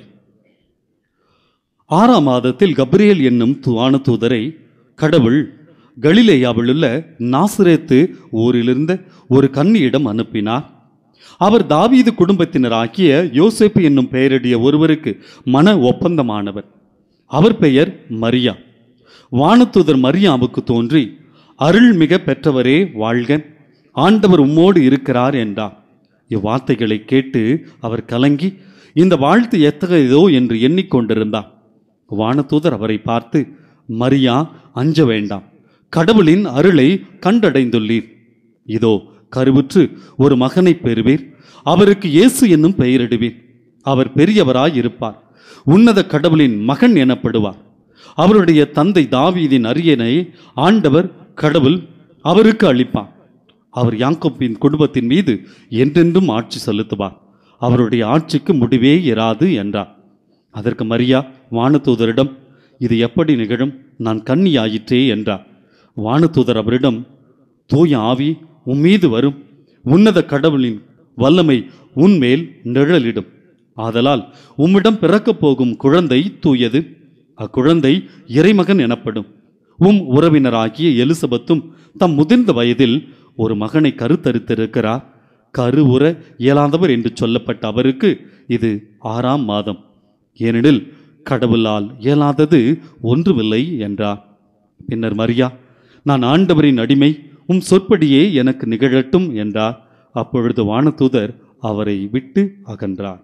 ஆறாம் மாதத்தில் கப்ரியேல் என்னும் துவான தூதரை கடவுள் கலிலேயாவிலுள்ள நாசிரேத்து ஊரிலிருந்த ஒரு கன்னியிடம் அனுப்பினார் அவர் தாவீது குடும்பத்தினராகிய யோசேப்பு என்னும் பெயருடைய ஒருவருக்கு மன ஒப்பந்தமானவர் அவர் பெயர் மரியா வானதூதர் மரியாவுக்கு தோன்றி அருள்மிக பெற்றவரே வாழ்க ஆண்டவர் உம்மோடு இருக்கிறார் என்றார் இவ்வார்த்தைகளை கேட்டு அவர் கலங்கி இந்த வாழ்த்து எத்தகையதோ என்று எண்ணிக்கொண்டிருந்தார் வானதூதர் அவரை பார்த்து மரியா அஞ்ச வேண்டாம் கடவுளின் அருளை கண்டடைந்துள்ளீர் இதோ கருவுற்று ஒரு மகனை பெறுவீர் அவருக்கு இயேசு என்னும் பெயரிடுவீர் அவர் பெரியவராய் இருப்பார் உன்னத கடவுளின் மகன் எனப்படுவார் அவருடைய தந்தை தாவீதின் அரியணை ஆண்டவர் கடவுள் அவருக்கு அளிப்பார் அவர் யாக்கோப்பின் குடும்பத்தின் மீது என்றென்றும் ஆட்சி செலுத்துவார் அவருடைய ஆட்சிக்கு முடிவே இராது என்றார் அதற்கு மரியா வானதூதரிடம் இது எப்படி நிகழும் நான் கன்னியாயிற்றே என்றார் வானதூதர் அவரிடம் தூய ஆவி உம்மீது வரும் உன்னத கடவுளின் வல்லமை உன்மேல் நிழலிடும் ஆதலால் உம்மிடம் பிறக்கப் போகும் குழந்தை தூயது அக்குழந்தை இறைமகன் எனப்படும் உம் உறவினராகிய எலிசபெத்தும் தம் முதிர்ந்த வயதில் ஒரு மகனை கருத்தரித்திருக்கிறார் கருவுற இயலாதவர் என்று சொல்லப்பட்ட அவருக்கு இது ஆறாம் மாதம் ஏனெனில் கடவுளால் இயலாதது ஒன்றுமில்லை என்றார் பின்னர் மரியா நான் ஆண்டவரின் அடிமை உம் சொற்படியே எனக்கு நிகழட்டும் என்றார் அப்பொழுது வானதூதர் அவரை விட்டு அகன்றார்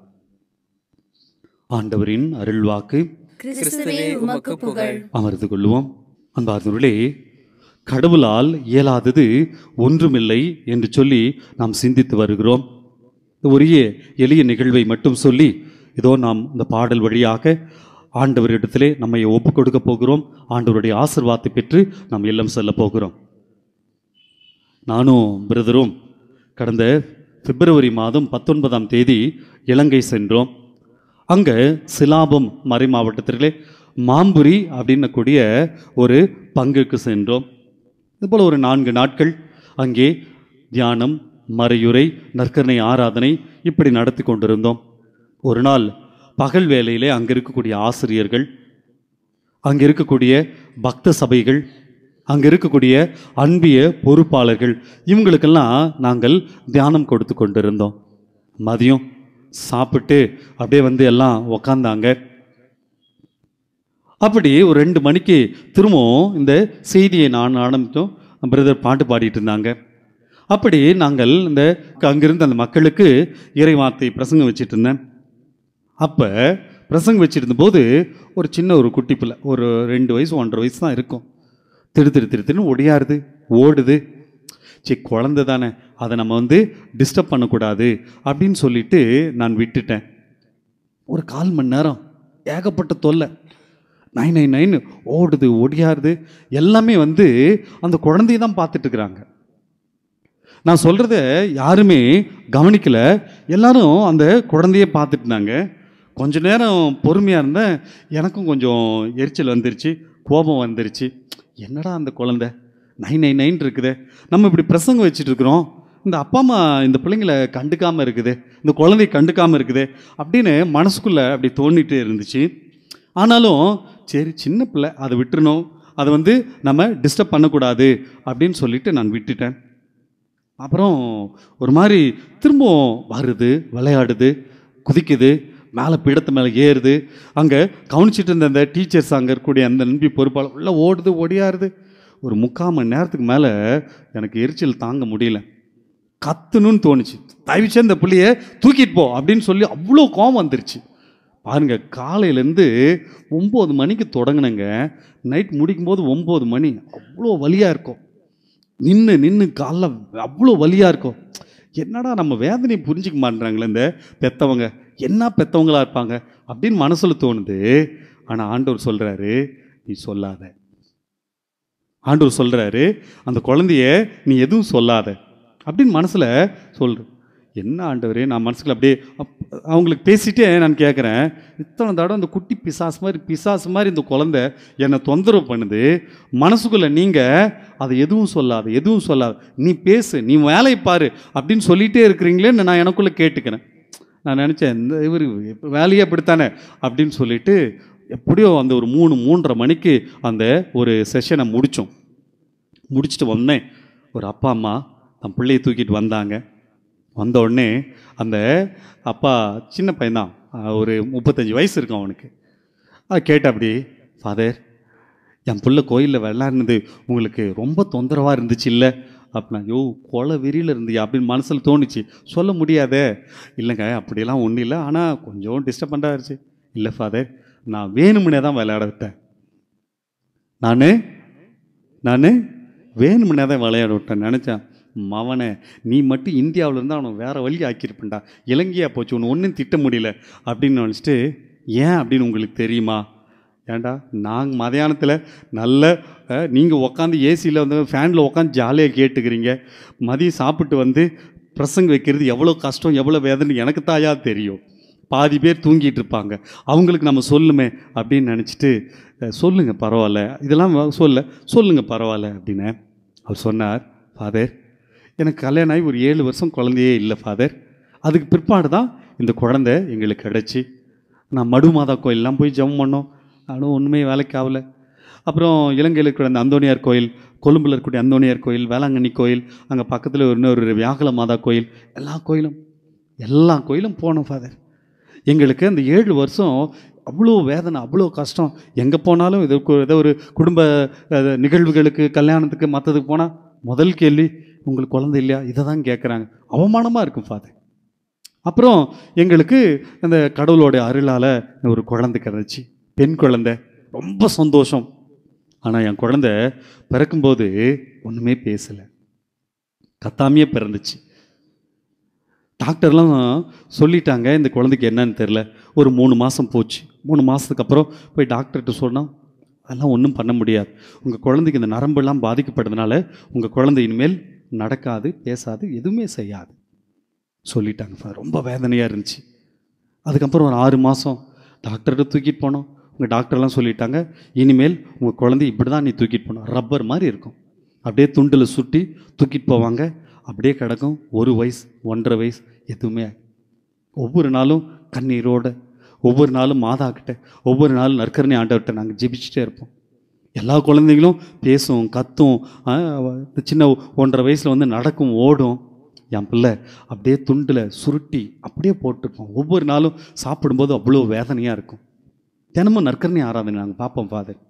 ஆண்டவரின் அருள்வாக்கு கிறிஸ்துவே உமக்கு புகழ் அமர்ந்து கொள்வோம் அன்பார்ந்தவர்களே கடவுளால் இயலாதது ஒன்றுமில்லை என்று சொல்லி நாம் சிந்தித்து வருகிறோம் இந்த ஒரே எளிய நிகழ்வை மட்டும் சொல்லி இதோ நாம் இந்த பாடல் வழியாக ஆண்டவரிடத்திலே நம்மை ஒப்புக் கொடுக்க போகிறோம் ஆண்டவருடைய ஆசிர்வாதத்தை பெற்று நாம் இல்லம் செல்ல போகிறோம் நானும் பிரதரும் கடந்த பிப்ரவரி மாதம் பத்தொன்பதாம் தேதி இலங்கை சென்றோம் அங்கே சிலாபம் மறை மாவட்டத்திலே மாம்புரி அப்படின்னக்கூடிய ஒரு பங்குக்கு சென்றோம் இதுபோல் ஒரு நான்கு நாட்கள் அங்கே தியானம் மறையுரை நற்கரணை ஆராதனை இப்படி நடத்தி கொண்டிருந்தோம் ஒரு நாள் பகல் வேளையிலே அங்கே இருக்கக்கூடிய ஆசிரியர்கள் அங்கே இருக்கக்கூடிய பக்த சபைகள் அங்கே இருக்கக்கூடிய அன்பிய பொறுப்பாளர்கள் இவங்களுக்கெல்லாம் நாங்கள் தியானம் கொடுத்து கொண்டிருந்தோம் மதியம் சாப்பிட்டு அப்படியே வந்து எல்லாம் உக்காந்தாங்க அப்படி ஒரு ரெண்டு மணிக்கு திரும்பவும் இந்த செய்தியை நான் ஆரம்பித்தோம் பிரதர் பாட்டு பாடிட்டு இருந்தாங்க அப்படி நாங்கள் இந்த அங்கிருந்து அந்த மக்களுக்கு இறை வார்த்தை பிரசங்கம் வச்சிட்டு இருந்தேன் அப்போ பிரசங்கம் வச்சிட்டு இருந்தபோது ஒரு சின்ன ஒரு குட்டி பிள்ளை ஒரு ரெண்டு வயசு ஒன்றரை வயசு தான் இருக்கும் திரு திரு திரு திருன்னு ஒடியாருது ஓடுது சரி குழந்தை தானே அதை நம்ம வந்து டிஸ்டர்ப் பண்ணக்கூடாது அப்படின்னு சொல்லிட்டு நான் விட்டுட்டேன் ஒரு கால் மணி நேரம் ஏகப்பட்ட தொல்லை நைன் நைன் நைன் ஓடுது ஒடியாருது எல்லாமே வந்து அந்த குழந்தைய தான் பார்த்துட்டு இருக்கிறாங்க நான் சொல்கிறத யாருமே கவனிக்கல எல்லாரும் அந்த குழந்தைய பார்த்துட்டு இருந்தாங்க கொஞ்ச நேரம் பொறுமையாக இருந்தேன் எனக்கும் கொஞ்சம் எரிச்சல் வந்துருச்சு கோபம் வந்துருச்சு என்னடா அந்த குழந்தை நைன் நைன் நைன் இருக்குதே நம்ம இப்படி பிரசங்கம் வச்சுட்டு இருக்கிறோம் இந்த அப்பா அம்மா இந்த பிள்ளைங்களை கண்டுக்காமல் இருக்குது இந்த குழந்தைய கண்டுக்காமல் இருக்குது அப்படின்னு மனசுக்குள்ளே அப்படி தோண்டிகிட்டே இருந்துச்சு ஆனாலும் சரி சின்ன பிள்ளை அதை விட்டுறணும் அதை வந்து நம்ம டிஸ்டர்ப் பண்ணக்கூடாது அப்படின்னு சொல்லிட்டு நான் விட்டுட்டேன் அப்புறம் ஒரு மாதிரி திரும்பவும் வருது விளையாடுது குதிக்குது மேலே பீடத்து மேலே ஏறுது அங்கே கவனிச்சிட்டு இருந்த அந்த டீச்சர்ஸ் அங்கே இருக்கக்கூடிய அந்த நம்பி பொறுப்பாளர் உள்ள ஓடுது ஒடியாருது ஒரு முக்கால் மணி நேரத்துக்கு மேலே எனக்கு எரிச்சல் தாங்க முடியல கத்துணுன்னு தோணுச்சு தயவுச்சு இந்த புள்ளைய தூக்கிட்டு போ அப்படின்னு சொல்லி அவ்வளோ கோவம் வந்துருச்சு பாருங்க காலையிலேருந்து ஒம்பது மணிக்கு தொடங்கினங்க நைட் முடிக்கும்போது ஒம்பது மணி அவ்வளோ வலியாக இருக்கும் நின்று நின்று காலில் அவ்வளோ வலியாக இருக்கும் என்னடா நம்ம வேதனையை புரிஞ்சிக்க மாட்டேறாங்களே இந்த பெத்தவங்க என்ன பெத்தவங்களா இருப்பாங்க அப்படின்னு மனசில் தோணுது ஆனால் ஆண்டவர் சொல்கிறாரு நீ சொல்லாத ஆண்டவர் சொல்கிறாரு அந்த குழந்தைய நீ எதுவும் சொல்லாத அப்படின்னு மனசில் சொல்ற என்ன ஆண்டவரே நான் மனசுக்குள்ள அப்படியே அப்- அவங்களுக்கு பேசிட்டே நான் கேட்குறேன் இத்தனை தடவை அந்த குட்டி பிசாசு மாதிரி பிசாசு மாதிரி இந்த குழந்தை என்னை தொந்தரவு பண்ணுது மனசுக்குள்ளே நீங்கள் அதை எதுவும் சொல்லாத எதுவும் சொல்லாத நீ பேசு நீ வேலையை பாரு அப்படின்னு சொல்லிகிட்டே இருக்கிறீங்களேன்னு நான் எனக்குள்ளே கேட்டுக்கிறேன் நான் நினச்சேன் இந்த இவர் வேலையே அப்படித்தானே அப்படின்னு சொல்லிட்டு எப்படியோ அந்த ஒரு மூணு மூன்றரை மணிக்கு அந்த ஒரு செஷனை முடித்தோம் முடிச்சுட்டு வந்தேன் ஒரு அப்பா அம்மா தன் பிள்ளையை தூக்கிட்டு வந்தாங்க வந்த உடனே அந்த அப்பா சின்ன பையன்தான் அஹ் ஒரு முப்பத்தஞ்சு வயசு இருக்கும் அவனுக்கு அது கேட்ட அப்படி ஃபாதர் என் புள்ள கோயிலில் விளாட்னது உங்களுக்கு ரொம்ப தொந்தரவாக இருந்துச்சு இல்லை அப்படின்னா யோ கொலை வெறியில் இருந்தியா அப்படின்னு மனசில் தோணுச்சு சொல்ல முடியாதே இல்லைங்க அப்படியெல்லாம் ஒன்றும் இல்லை ஆனால் கொஞ்சம் டிஸ்டர்பண்டாக இருந்துச்சு இல்லை ஃபாதர் நான் வேணுமுனே தான் விளையாட விட்டேன் நான் நான் வேணுமுனே தான் விளையாட விட்டேன் நினச்சேன் மவனே நீ மட்டும் இந்தியாவில் இருந்தால் அவனை வேறு வழி ஆக்கியிருப்பேன்டா இலங்கையாக போச்சு ஒன்று ஒன்றும் திட்ட முடியல அப்படின்னு நினச்சிட்டு ஏன் அப்படின்னு உங்களுக்கு தெரியுமா ஏன்டா நாங்கள் மதியானத்தில் நல்ல நீங்கள் உட்காந்து ஏசியில் வந்து ஃபேனில் உட்காந்து ஜாலியாக கேட்டுக்கிறீங்க மதியம் சாப்பிட்டு வந்து பிரசங்க வைக்கிறது எவ்வளோ கஷ்டம் எவ்வளோ வேதனை எனக்கு தாயா தெரியும் பாதி பேர் தூங்கிட்டு இருப்பாங்க அவங்களுக்கு நம்ம சொல்லுமே அப்படின்னு நினச்சிட்டு அஹ், சொல்லுங்க பரவாயில்ல இதெல்லாம் வ- சொல்ல சொல்லுங்க பரவாயில்ல அப்படின்னு அவர் சொன்னார் ஃபாதர் எனக்கு கல்யாணம் ஆகி ஒரு ஏழு வருஷம் குழந்தையே இல்லை ஃபாதர் அதுக்கு பிற்பாடு தான் இந்த குழந்தை எங்களுக்கு கிடச்சி நான் மடுமாதா கோயிலெலாம் போய் ஜெபம் பண்ணோம் ஆனால் ஒன்றுமே வேலைக்கு ஆகல அப்புறம் இலங்கையில் இருக்கிற அந்த அந்தோணியார் கோயில் கொழும்புல இருக்கக்கூடிய அந்தோணியார் கோயில் வேளாங்கண்ணி கோயில் அங்கே பக்கத்தில் இன்னொரு வியாகுல மாதா கோயில் எல்லா கோயிலும் எல்லா கோயிலும் போனோம் ஃபாதர் எங்களுக்கு அந்த ஏழு வருஷம் அவ்வளோ வேதனை அவ்வளோ கஷ்டம் எங்கே போனாலும் இது கு- ஏதோ ஒரு குடும்ப அஹ், நிகழ்வுகளுக்கு கல்யாணத்துக்கு மற்றதுக்கு போனால் முதல் கேள்வி உங்களுக்கு குழந்தை இல்லையா இதை தான் கேட்குறாங்க அவமானமாக இருக்கும் ஃபாதர் அப்புறம் எங்களுக்கு அந்த கடவுளோட அருளால் ஒரு குழந்தை கிடச்சி பெண் குழந்தை ரொம்ப சந்தோஷம் ஆனால் என் குழந்தை பிறக்கும்போது ஒன்றுமே பேசலை கத்தாமையே பிறந்துச்சு டாக்டர்லாம் சொல்லிட்டாங்க இந்த குழந்தைக்கு என்னன்னு தெரில ஒரு மூணு மாதம் போச்சு மூணு மாதத்துக்கு அப்புறம் போய் டாக்டர்கிட்ட சொன்னால் அதெல்லாம் ஒன்றும் பண்ண முடியாது உங்கள் குழந்தைக்கு இந்த நரம்பெல்லாம் பாதிக்கப்படுறதுனால உங்கள் குழந்தை இனிமேல் நடக்காது பேசாது எதுவுமே செய்யாது சொல்லிட்டாங்க சார் ரொம்ப வேதனையாக இருந்துச்சு அதுக்கப்புறம் ஒரு ஆறு மாதம் டாக்டர்கிட்ட தூக்கிட்டு போனோம் உங்கள் டாக்டர்லாம் சொல்லிட்டாங்க இனிமேல் உங்கள் குழந்தை இப்படி தான் நீ தூக்கிட்டு போகணும் ரப்பர் மாதிரி இருக்கும் அப்படியே துண்டில் சுட்டி தூக்கிட்டு போவாங்க அப்படியே கிடக்கும் ஒரு வயசு ஒன்றரை வயசு எதுவுமே ஒவ்வொரு நாளும் கண்ணீரோட ஒவ்வொரு நாளும் மாதா கிட்ட ஒவ்வொரு நாளும் நற்கரணை ஆண்டவர்கிட்ட நாங்கள் ஜெபிச்சுட்டே இருப்போம் எல்லா குழந்தைங்களும் பேசும் கத்தும் ஆ, இந்த சின்ன ஒன்றரை வயசில் வந்து நடக்கும் ஓடும் என் பிள்ளை அப்படியே துண்டில் சுருட்டி அப்படியே போட்டிருப்போம் ஒவ்வொரு நாளும் சாப்பிடும்போது அவ்வளோ வேதனையாக இருக்கும் தினமும் நற்கரணை ஆராதனை நாங்கள் பார்ப்போம் ஃபாதர்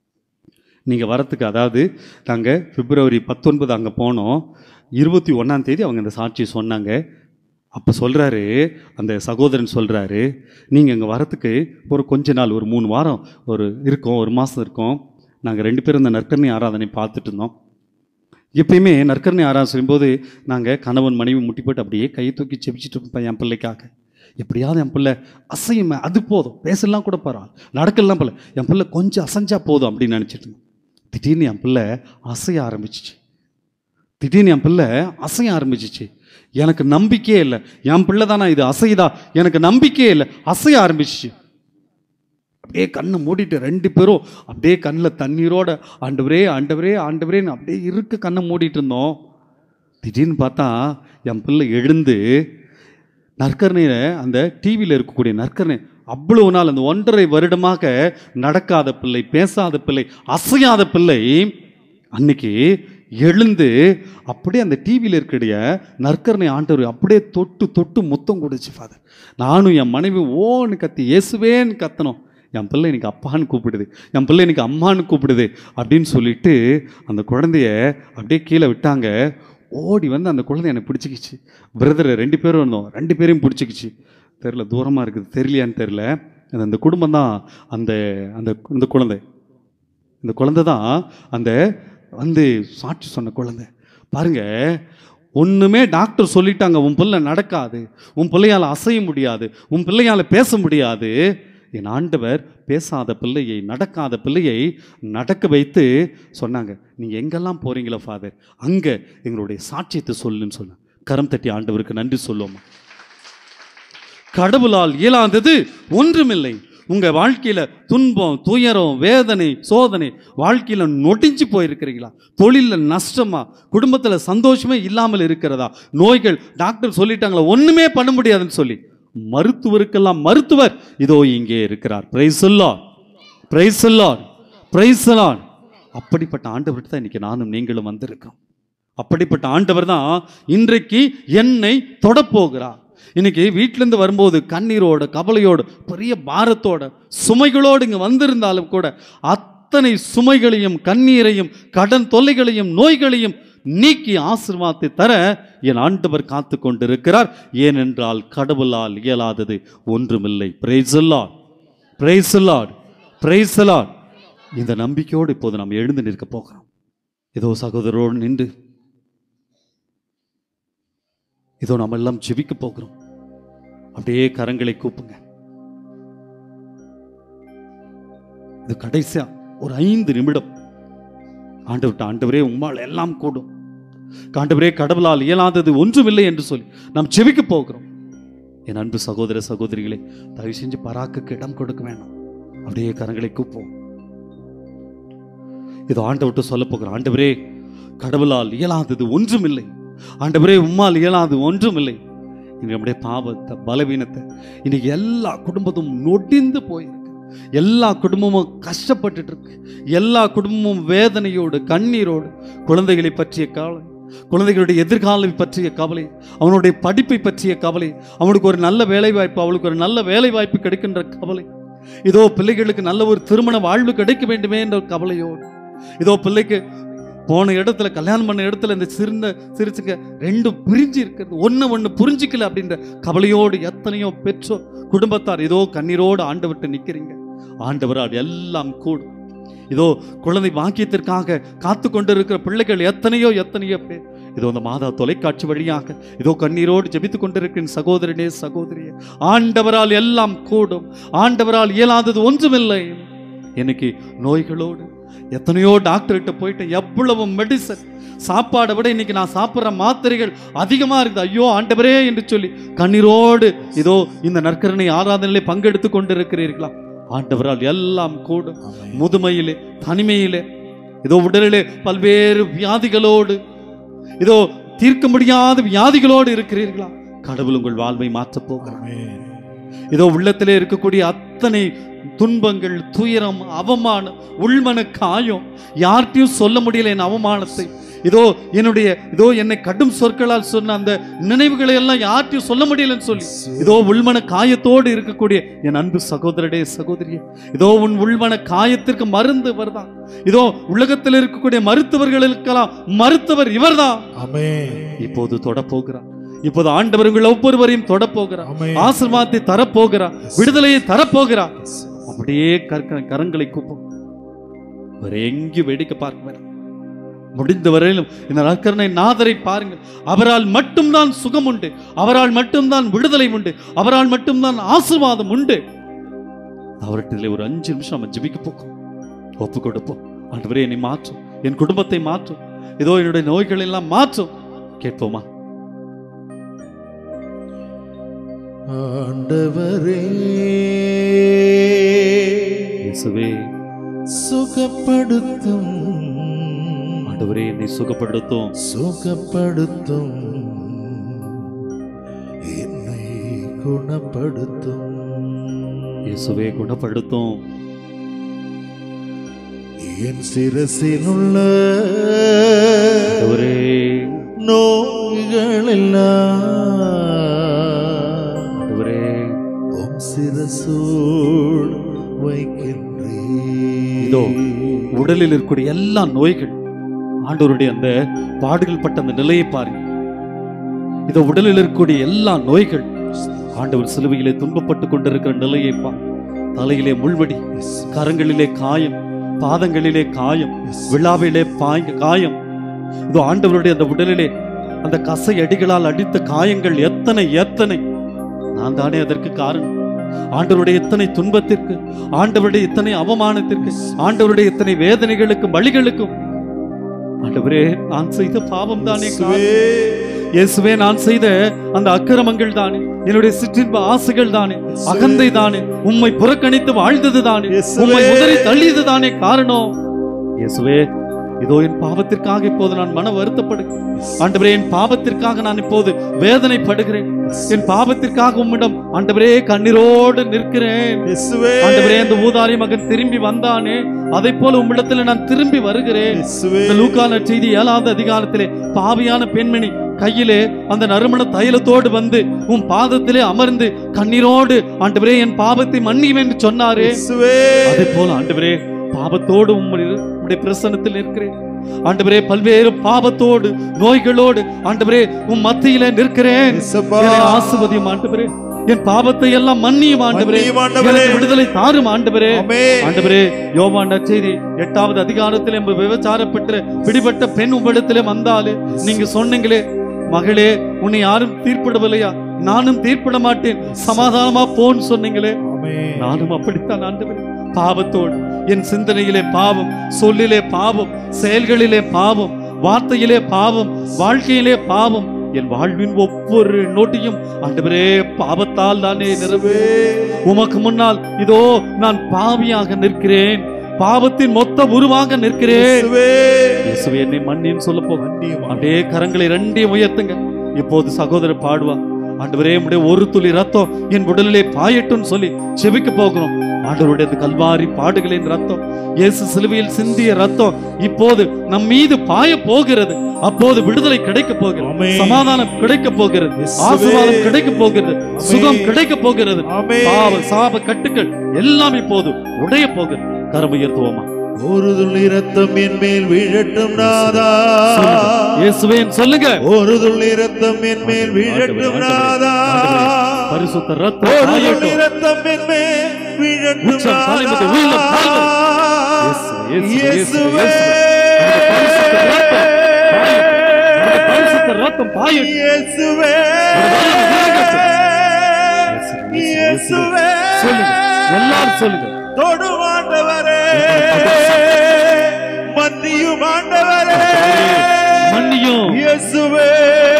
நீங்கள் வரத்துக்கு அதாவது நாங்கள் பிப்ரவரி பத்தொன்பது அங்கே போனோம் இருபத்தி ஒன்றாம் தேதி அவங்க இந்த சாட்சி சொன்னாங்க அப்போ சொல்கிறாரு அந்த சகோதரன் சொல்கிறாரு நீங்கள் இங்கே வரத்துக்கு ஒரு கொஞ்ச நாள் ஒரு மூணு வாரம் ஒரு இருக்கோம் ஒரு மாதம் இருக்கோம் நாங்கள் ரெண்டு பேரும் இந்த நற்கரணை ஆராதனை பார்த்துட்டு இருந்தோம் எப்பயுமே நற்கரணை ஆராதனை செய்யும்போது நாங்கள் கணவன் மனைவி முட்டி போட்டு அப்படியே கையை தூக்கி செபிச்சிட்டு இருப்போம் என் பிள்ளைக்காக எப்படியாவது என் பிள்ளை அசையுமே அது போதும் பேசலாம் கூட பரவாயில்ல நடக்கலாம் போல என் பிள்ளை கொஞ்சம் அசைஞ்சா போதும் அப்படின்னு நினச்சிட்டு இருந்தோம். திடீர்னு என் பிள்ளை அசைய ஆரம்பிச்சிச்சு திடீர்னு என் பிள்ளை அசைய ஆரம்பிச்சிச்சு எனக்கு நம்பிக்கையே இல்லை என் பிள்ளை தானே இது அசையுதா எனக்கு நம்பிக்கையே இல்லை அசைய ஆரம்பிச்சிச்சு அப்படியே கண்ணை மூடிட்டு ரெண்டு பேரும் அப்படியே கண்ணில் தண்ணீரோட ஆண்டவரே ஆண்டவரே ஆண்டவரேன்னு அப்படியே இருக்க கண்ணை மூடிட்டு இருந்தோம் திடீர்னு பார்த்தா என் பிள்ளை எழுந்து நற்கரணையில் அந்த டிவியில் இருக்கக்கூடிய நற்கரணை அவ்வளவு நாள் அந்த ஒன்றரை வருடமாக நடக்காத பிள்ளை பேசாத பிள்ளை அசையாத பிள்ளை அன்னைக்கு எழுந்து அப்படியே அந்த டிவியில் இருக்கக்கூடிய நற்கரணை ஆண்டவர் அப்படியே தொட்டு தொட்டு முத்தம் கொடுச்சு ஃபாதர் நானும் என் மனைவி ஓன்னு கத்தி இயேசுவேன்னு கத்தணும் என் பிள்ளை எனக்கு அப்பான்னு கூப்பிடுது என் பிள்ளை எனக்கு அம்மான்னு கூப்பிடுது அப்படின்னு சொல்லிட்டு அந்த குழந்தைய அப்படியே கீழே விட்டாங்க ஓடி வந்து அந்த குழந்தை என்னை பிடிச்சிக்கிச்சு பிரதர் ரெண்டு பேரும் இருந்தோம் ரெண்டு பேரையும் பிடிச்சிக்கிச்சு தெரில தூரமாக இருக்குது தெரியலையான்னு தெரில அது அந்த குடும்பம் தான் அந்த அந்த இந்த குழந்தை இந்த குழந்தை தான் அந்த வந்து சாட்சி சொன்ன குழந்தை பாருங்க ஒன்றுமே டாக்டர் சொல்லிட்டாங்க உன் பிள்ளை நடக்காது உன் பிள்ளையால் அசைய முடியாது உன் பிள்ளையால் பேச முடியாது என் ஆண்டவர் பேசாத பிள்ளையை நடக்காத பிள்ளையை நடக்க வைத்து சொன்னாங்க நீங்கள் எங்கெல்லாம் போறீங்களோ ஃபாதர் அங்கே எங்களுடைய சாட்சியத்தை சொல்லுன்னு சொன்னாங்க கரம் தட்டி ஆண்டவருக்கு நன்றி சொல்லுவோமா கடவுளால் இயலாதது ஒன்றுமில்லை உங்க வாழ்க்கையில துன்பம் துயரம் வேதனை சோதனை வாழ்க்கையில நொடிஞ்சு போயிருக்கிறீங்களா தொழில்ல நஷ்டமா குடும்பத்துல சந்தோஷமே இல்லாமல் இருக்கிறதா நோய்கள் டாக்டர் சொல்லிட்டாங்களா ஒண்ணுமே பண்ண முடியாதுன்னு சொல்லி மருத்துவருக்கெல்லாம் மருத்துவர் இதோ இங்கே இருக்கிறார் பிரைஸ் பிரைஸ் பிரைஸ் அப்படிப்பட்ட ஆண்டவர்கிட்ட தான் இன்னைக்கு நானும் நீங்களும் வந்திருக்கோம் அப்படிப்பட்ட ஆண்டவர் தான் இன்றைக்கு என்னை தொடப்போகிறார் இன்னைக்கு வீட்டிலேருந்து வரும்போது கண்ணீரோட கவலையோட பெரிய பாரத்தோட சுமைகளோடு இங்கே வந்திருந்தாலும் கூட அத்தனை சுமைகளையும் கண்ணீரையும் கடன் தொல்லைகளையும் நோய்களையும் நீக்கி ஆசீர்வாதத்தை தர என் ஆண்டவர் காத்து கொண்டிருக்கிறார் ஏனென்றால் கடவுளால் இயலாதது ஒன்றுமில்லை பிரைசல்லாட் பிரைசல்லாட் பிரைசலாட் இந்த நம்பிக்கையோடு இப்போது நாம் எழுந்து நிற்க போகிறோம் ஏதோ சகோதரோடு நின்று இதோ நாம் எல்லாம் ஜெபிக்க போகிறோம் அப்படியே கரங்களை கூப்புங்க இது கடைசியா ஒரு ஐந்து நிமிடம் ஆண்டவர்ட்ட ஆண்டவரே உம்மால் எல்லாம் கூடும் ஆண்டவரே கடவுளால் இயலாதது ஒன்றுமில்லை என்று சொல்லி நாம் ஜெபிக்க போகிறோம் என் அன்பு சகோதர சகோதரிகளே தயவு செஞ்சு பராக்குக்கு இடம் கொடுக்க வேண்டாம் அப்படியே கரங்களை கூப்போம் இது ஆண்டவர்கிட்ட சொல்ல போகிறோம் ஆண்டவரே கடவுளால் இயலாதது ஒன்றுமில்லை ஆண்டவரே உம்மால் இயலாது ஒன்றுமில்லை இன்னைக்கு நம்முடைய பாவத்தை பலவீனத்தை இன்னைக்கு எல்லா குடும்பத்தும் நொடிந்து போயிருக்கு எல்லா குடும்பமும் கஷ்டப்பட்டுட்டு இருக்கு எல்லா குடும்பமும் வேதனையோடு கண்ணீரோடு குழந்தைகளை பற்றிய கவலை குழந்தைகளுடைய எதிர்காலம் பற்றிய கவலை அவனுடைய படிப்பை பற்றிய கவலை அவனுக்கு ஒரு நல்ல வேலை வாய்ப்பு அவளுக்கு ஒரு நல்ல வேலை வாய்ப்பு கிடைக்கின்ற கவலை இதோ பிள்ளைகளுக்கு நல்ல ஒரு திருமண வாழ்வு கிடைக்க வேண்டுமே என்ற ஒரு கவலையோடு இதோ பிள்ளைக்கு போன இடத்துல கல்யாணம் பண்ண இடத்துல இந்த சிறந்த சிரிச்சுங்க ரெண்டும் பிரிஞ்சு இருக்கிறது ஒன்று ஒன்று புரிஞ்சிக்கல அப்படின்ற கவலையோடு எத்தனையோ பெற்றோர் குடும்பத்தார் ஏதோ கண்ணீரோடு ஆண்டவர்கிட்ட நிற்கிறீங்க ஆண்டவரால் எல்லாம் கூடும் இதோ குழந்தை வாக்கியத்திற்காக காத்து கொண்டிருக்கிற பிள்ளைகள் எத்தனையோ எத்தனையோ பேர் இதோ அந்த மாதா தொலைக்காட்சி வழியாக இதோ கண்ணீரோடு ஜெபித்துக் கொண்டிருக்கிற சகோதரனே சகோதரியே ஆண்டவரால் எல்லாம் கூடும் ஆண்டவரால் இயலாதது ஒன்றுமில்லை இன்னைக்கு நோய்களோடு எத்தனையோ டாக்டர்கிட்ட போயிட்டு எவ்வளவு மெடிசன் சாப்பாடை விட இன்னைக்கு நான் சாப்பிட்ற மாத்திரைகள் அதிகமாக இருக்குது ஐயோ ஆண்டவரே என்று சொல்லி கண்ணீரோடு இதோ இந்த நற்கரணை ஆராதனையிலே பங்கெடுத்து கொண்டிருக்கிறீர்களா ஆண்டவரால் எல்லாம் கூடும் முதுமையிலே தனிமையிலே இதோ உடலிலே பல்வேறு வியாதிகளோடு இதோ தீர்க்க முடியாத வியாதிகளோடு இருக்கிறீர்களா கடவுள் உங்கள் வாழ்வை மாற்றப் போகிறார் இதோ உள்ளத்திலே இருக்கக்கூடிய அத்தனை துன்பங்கள் துயரம் அவமானம் உள்மன காயம் யார்கிட்டயும் சொல்ல முடியல என் அவமானத்தை இதோ என்னுடைய இதோ என்னை கடும் சொற்களால் சொன்ன அந்த நினைவுகளை எல்லாம் யார்கிட்டயும் சொல்ல முடியலன்னு சொல்லி இதோ உள்மன காயத்தோடு இருக்கக்கூடிய என் அன்பு சகோதரடே சகோதரியே இதோ உன் உள்மன காயத்திற்கு மருந்து இவர்தான் இதோ உலகத்தில் இருக்கக்கூடிய மருத்துவர்களுக்கெல்லாம் மருத்துவர் இவர்தான் இப்போது தொடப்போகிறார் இப்போது ஆண்டவர் உங்கள் ஒவ்வொருவரையும் தொடப்போகிறார் ஆமென். ஆசீர்வாதத்தை தரப்போகிறார் விடுதலையை தரப்போகிறார் அப்படியே கற்க கரங்களை கூப்பும் வேற எங்கேயும் வேடிக்கை பார்க்க வேண்டாம் முடிந்த வரையிலும் இந்த நற்கரணை நாதரை பாருங்கள் அவரால் மட்டும்தான் சுகம் உண்டு அவரால் மட்டும்தான் விடுதலை உண்டு அவரால் மட்டும்தான் ஆசீர்வாதம் உண்டு அவர்கிட்ட ஒரு அஞ்சு நிமிஷம் நம்ம ஜெபிக்க போக்கும் ஒப்பு கொடுப்போம் ஆண்டவரே என்னை மாற்றும் என் குடும்பத்தை மாற்றும் இதோ என்னுடைய நோய்கள் எல்லாம் மாற்றும் கேட்போமா ஆண்டவரே இயேசுவே சுகப்படுத்தும் ஆண்டவரே என்னை சுகப்படுத்தும் சுகப்படுத்தும் என்னை குணப்படுத்தும் இயேசுவே குணப்படுத்தும் என் சிரசில் உள்ள ஆண்டவரே நோய்கள் எல்லாம் ஆண்டவரே உம் சிரசோடு வைக்கின்றே இதோ உடலில் இருக்கக்கூடிய எல்லா நோய்கள் ஆண்டவருடைய அந்த பாடுகள் பட்ட அந்த நிலையை பாருங்க இதோ உடலில் இருக்கக்கூடிய எல்லா நோய்கள் ஆண்டவர் சிலுவையிலே துன்பப்பட்டு கொண்டிருக்கிற நிலையை பார் தலையிலே முள்வடி கரங்களிலே காயம் பாதங்களிலே காயம் விழாவிலே பாய்ங்க காயம் இதோ ஆண்டவருடைய அந்த உடலிலே அந்த கசை அடிகளால் அடித்த காயங்கள் எத்தனை எத்தனை நான் தானே அதற்கு காரணம் ஆண்டவருடைய இத்தனை துன்பத்திற்கு ஆண்டவருடைய இத்தனை அவமானத்திற்கு ஆண்டவருடைய இத்தனை வேதனைகளுக்கும் வழிகளுக்கும் ஆண்டவரே நான் செய்த பாவம் தானே காரணம். இயேசுவே நான் செய்த அந்த அக்கிரமங்கள் தானே என்னுடைய சிற்றின்ப ஆசைகள் தானே அகந்தை தானே உம்மை புறக்கணித்து வாழ்ந்தது தானே உம்மை உதறி தள்ளியது தானே காரணம் இயேசுவே இதோ என் பாவத்திற்காக இப்போது நான் மன வருத்தப்படுகிறேன் ஆண்டவரே என் பாவத்திற்காக நான் இப்போது வேதனைப்படுகிறேன் என் பாவத்திற்காக உம்மிடம் ஆண்டவரே கண்ணீரோடு நிற்கிறேன் ஆண்டவரே அந்த ஊதாரி மகன் திரும்பி வந்தானே அதை போல உம்மிடத்தில் நான் திரும்பி வருகிறேன் இந்த லூக்கான செய்தி ஏழாவது அதிகாரத்திலே பாவியான பெண்மணி கையிலே அந்த நறுமண தைலத்தோடு வந்து உன் பாதத்திலே அமர்ந்து கண்ணீரோடு ஆண்டவரே என் பாவத்தை மன்னியும் என்று சொன்னாரே அதே போல ஆண்டவரே பாவத்தோடு உம்முடைய உம்முடைய பிரசன்னத்தில் இருக்கிறேன் ஆண்டவரே பல்வேறு பாவத்தோடு நோய்களோடு ஆண்டவரே உம் மத்தியில நிற்கிறேன் இயேசப்பா. என்னை ஆசிர்வதியும் ஆண்டவரே என் பாவத்தை எல்லாம் மன்னியும் ஆண்டவரே மன்னியும் ஆண்டவரே. எனக்கு விடுதலை தாரும் ஆண்டவரே ஆமென். ஆண்டவரே யோவான் நற்செய்தி எட்டாவது அதிகாரத்திலே விபச்சாரப்பட்டு பிடிபட்ட பெண் உங்களிடத்திலே வந்தாலே நீங்க சொன்னீங்களே மகளே உன்னை யாரும் தீர்ப்பிடவில்லையா நானும் தீர்ப்பிட மாட்டேன் சமாதானமா போன்னு சொன்னீங்களே ஆமென். நானும் அப்படித்தான் ஆண்டவரே பாவத்தோடு என் சிந்தனையிலே பாவம் சொல்லிலே பாவம் செயல்களிலே பாவம் வார்த்தையிலே பாவம் வாழ்க்கையிலே பாவம் என் வாழ்வின் ஒவ்வொரு நோட்டியும் ஆண்டவரே பாவத்தால் தானே நிறவே உமக்கு முன்னால் இதோ நான் பாவியாக நிற்கிறேன் பாவத்தின் மொத்த உருவாக நிற்கிறேன் இயேசுவே. இயேசுவே என்னை மன்னின்னு சொல்ல போக மன்னியும் அப்படியே கரங்களை ரெண்டையும் உயர்த்துங்க இப்போது சகோதரர் பாடுவா ஆண்டவரே உடைய ஒரு துளி ரத்தம் என் உடலிலே பாயட்டும்னு சொல்லி செபிக்க போகிறோம் ஆண்டவருடைய அந்த கல்வாரி பாடுகளின் ரத்தம் இயேசு சிலுவையில் சிந்திய ரத்தம் இப்போது நம் மீது பாய போகிறது அப்போது விடுதலை கிடைக்க போகிறது ஆமென். சமாதானம் கிடைக்க போகிறது இயேசுவே. ஆசீர்வாதம் கிடைக்க போகிறது சுகம் கிடைக்க போகிறது ஆமென். பாவ சாப கட்டுக்கள் எல்லாம் இப்போது உடைய போகிறது கரம் உயர்த்துவோமா ஒரு துளி ரத்தம் என் மேல் விழட்டும் நாதா சொல்லுங்க. இயேசுவேன் சொல்லுங்க ஒரு துளி ரத்தம் என் மேல் விழட்டும் ஆண்டவரே, நாதா ஆண்டவரே, பரிசுத்த ரத்தம் ஒரு துளி பாயட்டும். ரத்தம் என் மேல் விழட்டும் உச்சம் நாதா தலைமுதல் உள்ளம் கால்வரி. இயேசு, இயேசு, இயேசு, இயேசுவே உம்முடைய பரிசுத்த ரத்தம் பாயட்டும். இயேசுவே இயேசுவே சொல்லுங்க எல்லாரும் சொல்லுங்க தொடும் ஆண்டவரே மன்னியும் ஆண்டவரே மன்னியும் இயேசுவே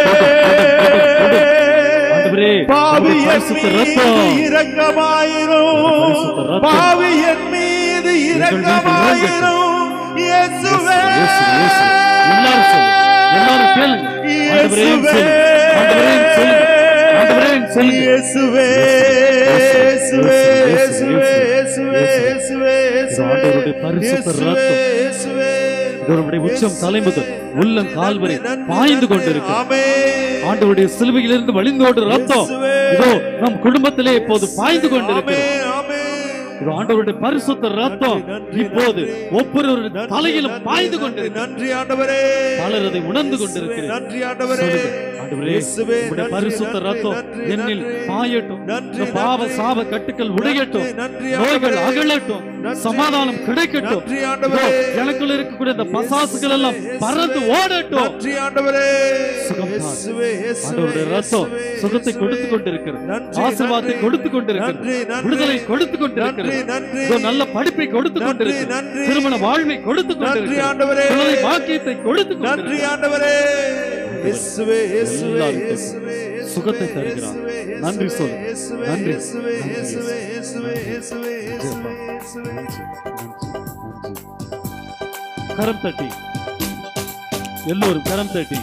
ஆண்டவரே பாவி உம்முடைய என் பரிசுத்த மீது ரத்தம் இரக்கமாயிரும் பரிசுத்த ரத்தம். பாவி என் மீது இரக்கமாயிரும் இயேசுவே இயேசு, இயேசு. எல்லாரும் சொல்லுங்க எல்லாரும் கேளுங்க ஆண்டவரே சொல்லுங்க ஆண்டவரே சொல்லுங்க ஆண்டவரே சொல்லுங்க இயேசுவே இயேசுவே இயேசுவே இயேசுவே இயேசுவே இது ஆண்டவருடைய பரிசுத்த ரத்தம். இயேசுவே இதனுடைய உச்சம் தலைமுதல் உள்ளம் கால்வரை பாய்ந்து கொண்டிருக்கிறது ஆமென் ஆண்டவருடைய சிலுவையிலிருந்து வழிந்தோடு ரத்தம் இதோ நம் குடும்பத்திலே இப்போது பாய்ந்து கொண்டிருக்கிறது ஆமென் ஆமென் இது ஆண்டவருடைய பரிசுத்த ரத்தம் நன்றி, இப்போது ஒவ்வொரு தலையிலும் பாய்ந்து கொண்டிருக்கிறது நன்றி ஆண்டவரே பலர் அதை உணர்ந்து கொண்டிருக்கிறேன் நன்றி ஆண்டவரே சொல்லுங்க. ஆண்டவரே இயேசுவே, உம்முடைய நன்றி, பரிசுத்த நன்றி, ரத்தம் நன்றி, என்னில் நன்றி. பாயட்டும் நன்றி, இந்த பாவ நன்றி. சாப கட்டுக்கள் உடையட்டும் நன்றி, நோய்கள் ஆண்டவரே. அகலட்டும் நன்றி. சமாதானம் கிடைக்கட்டும் நன்றி, இதோ, ஆண்டவரே. எனக்குள்ள இருக்கக்கூடிய இந்த பசாசுகள் எல்லாம் பறந்து ஓடட்டும் நன்றி ஆண்டவரே சுகம் தாரும். இயேசுவே, இயேசுவே, ஆண்டவருடைய ரத்தம் இயேசுவே, சுகத்தை இயேசுவே. கொடுத்து கொண்டிருக்கிறது நன்றி, ஆசீர்வாதத்தை நன்றி. கொடுத்து கொண்டிருக்கிறது நன்றி, நன்றி. விடுதலை கொடுத்து கொண்டிருக்கிறது நன்றி, நன்றி. இதோ நல்ல படிப்பை கொடுத்து நன்றி, கொண்டிருக்கிறது நன்றி. திருமண வாழ்வை கொடுத்து நன்றி கொண்டிருக்கிறது ஆண்டவரே குழந்தை பாக்கியத்தை கொடுத்து நன்றி கொண்டிருக்கிறது ஆண்டவரே இயேசுவே இயேசுவே எல்லாருக்கும் இயேசுவே இயேசுவே, சுகத்தை தருகிறார். இயேசுவே, நன்றி இயேசுவே, சொல்லு. இயேசுவே, நன்றி. இயேசுவே, நன்றி, இயேசுவே, இயேசுவே, இயேசுவே, இயேசுவே, இயேசுவே. நன்றி, நன்றி, நன்றி. கரம் தட்டி எல்லோரும் கரம் தட்டி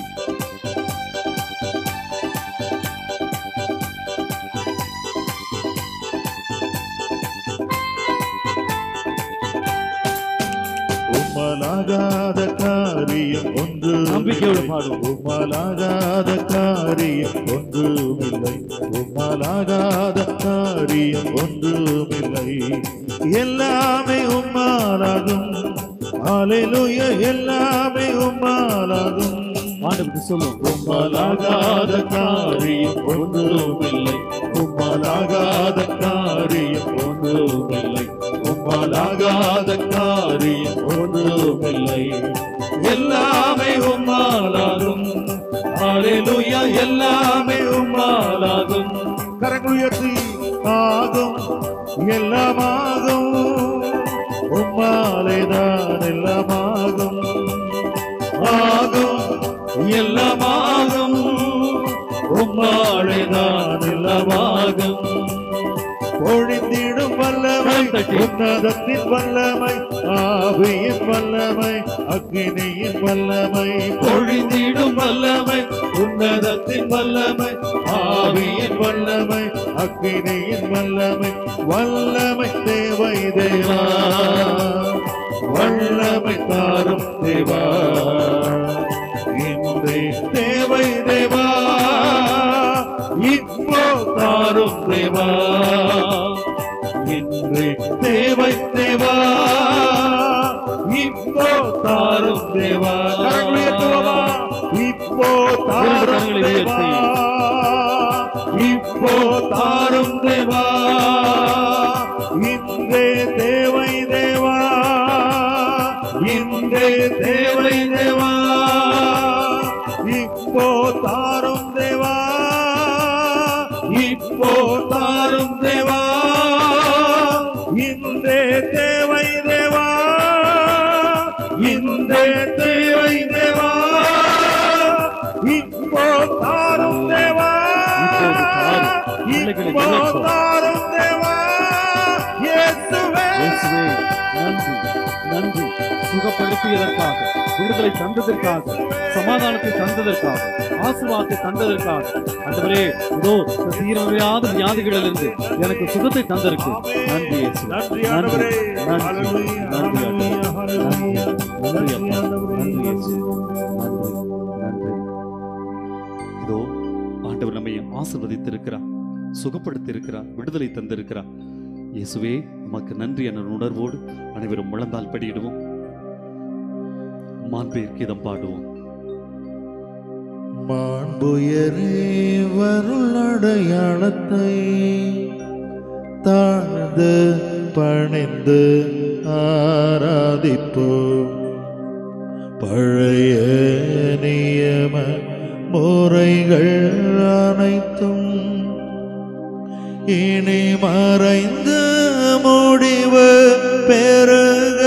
உம்மலாகாத காரியம் ஒன்று நம்பிக்கையோடு பாடுவோம். உம்மலாகாத காரியம் ஒன்றுமில்லை உம்மலாகாத காரியம் ஒன்றுமில்லை எல்லாமே உம்மாலாகும் அலையிலுய எல்லாமே உம்மாலாகும் ஆண்டவருக்கு சொல்லுவோம் உம்மலாகாத காரியம் ஒன்றுமில்லை உம்மலாகாத காரியம் ஒன்றுமில்லை உம்மலாகாத காரியம் ஒன்றுமில்லை எல்லாமே உம்மாலாகும் ஹalleluya எல்லாமே உம்மாலாகும் கரங்கள் உயர்த்தி ஆகும் எல்லாமாகும் உம்மாலேதான் எல்லாமாகும் ஆகும் எல்லாமாகும் உம்மாழைதான் எல்லாமாகும் பொழிந்திடும் வல்லமை கரம் தட்டி. உன்னதத்தின் வல்லமை ஆவியின் வல்லமை அக்னியின் வல்லமை பொழிந்திடும் வல்லமை உன்னதத்தின் வல்லமை ஆவியின் வல்லமை அக்னியின் வல்லமை வல்லமை தேவை தேவா வல்லமை தாரும் தேவா இன்றே தேவை தேவா இப்போ தாரும் தேவா இன்றே தேவை தேவா இப்போ தாரும் தேவா கரங்களை உயர்த்துவோமா இப்போ தாரும் கரங்களை தேவா இப்போ தாரும் தேவா இன்றே தேவை தேவா இன்றே தேவை தேவா இப்போ தாரும் தேவா இப்போ தாரும் தேவா இன்றே தேவை தேவா இன்றே தேவை தேவா இப்போ தாரும் தேவா இப்போது தாரும். பிள்ளைகளை இப்போ நினைப்போம். தாரும் தேவா இயேசுவே இயேசுவே நன்றி நன்றி சுகப்படுத்தியதற்காக விடுதலை தந்ததற்காக சமாதானத்தை தந்ததற்காக ஆசீர்வாதத்தை தந்ததற்காக ஆண்டவரே இதோ இந்த தீரமுடியாத வியாதிகளிலிருந்து எனக்கு சுகத்தை தந்திருக்கு நன்றி இயேசு நன்றி நன்றி ஆண்டவரே நன்றி ஹalleluya நன்றி ஹalleluya ஹalleluya நன்றி நன்றி அப்பா. ஆண்டவரே நன்றி இயேசு நன்றி நன்றி இதோ ஆண்டவர் நம்மை ஆசிர்வதித்திருக்கிறார் சுகப்படுத்தியிருக்கிறார் விடுதலை தந்திருக்கிறார் இயேசுவே உமக்கு நன்றி என்ற உணர்வோடு அனைவரும் முழந்தால் படியிடுவோம் மாண்பேர் கீதம் பாடுவோம் மாண்புயரே வருளடையாளத்தை தாழ்ந்து பணிந்து ஆராதிப்போம் பழைய நியம முறைகள் அனைத்தும் இனி மறைந்து முடிவு பெருக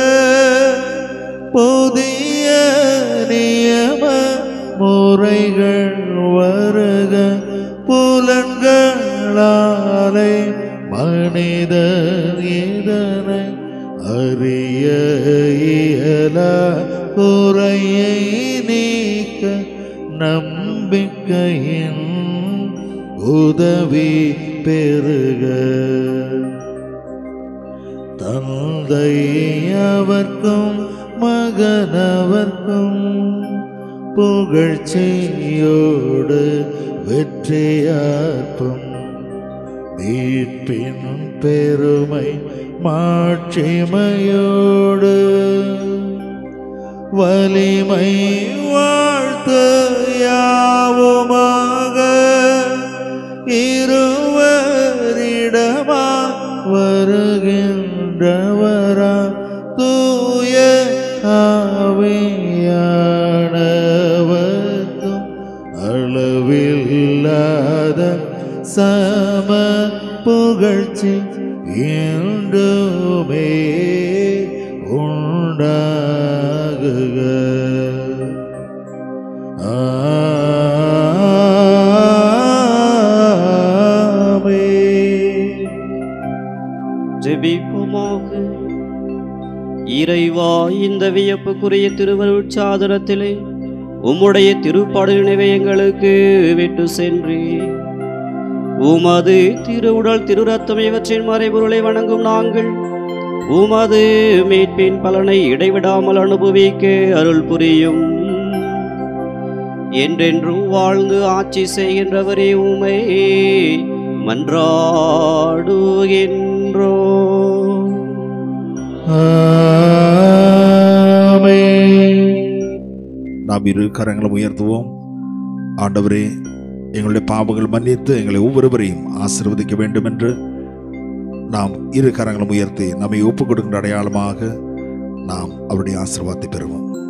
புதிய நியம முறைகள் வருக புலன்களாலே மனிதன் இதனை அறிய இயலா குறையை நீக்க நம்பிக்கையின் உதவி பெருக தந்தை அவர்க்கும் மகனவர்க்கும் புகழ்ச்சியோடு வெற்றியார்க்கும் மீட்பின் பெருமை மாட்சிமையோடு வலிமை வாழ்த்து யாவுமாக இருவரிடமா வருகின்றவரா தூய ஆவியானவர்க்கும் அளவில்லாத சம புகழ்ச்சி என்றுமே உண்டாகுக ஆமென். ஜெபிப்போமாக இறைவா இந்த வியப்புக்குரிய திருவருட் சாதனத்திலே உம்முடைய திருப்பாடு நினைவை எங்களுக்கு விட்டு சென்றே உமது திருவுடல் திருரத்தம் இவற்றின் மறைபொருளை வணங்கும் நாங்கள் உமது மீட்பின் பலனை இடைவிடாமல் அனுபவிக்க அருள் புரியும் என்றென்றும் வாழ்ந்து ஆட்சி செய்கின்றவரே உமை மன்றாடுகின்றோ ஆமென். நாம் இரு கரங்களும் உயர்த்துவோம் ஆண்டவரே எங்களுடைய பாவங்கள் மன்னித்து எங்களை ஒவ்வொருவரையும் ஆசீர்வதிக்க வேண்டும் என்று நாம் இரு கரங்களும் உயர்த்தி நம்மை ஒப்புக் கொடுக்கின்ற அடையாளமாக நாம் அவருடைய ஆசீர்வாதத்தை பெறுவோம்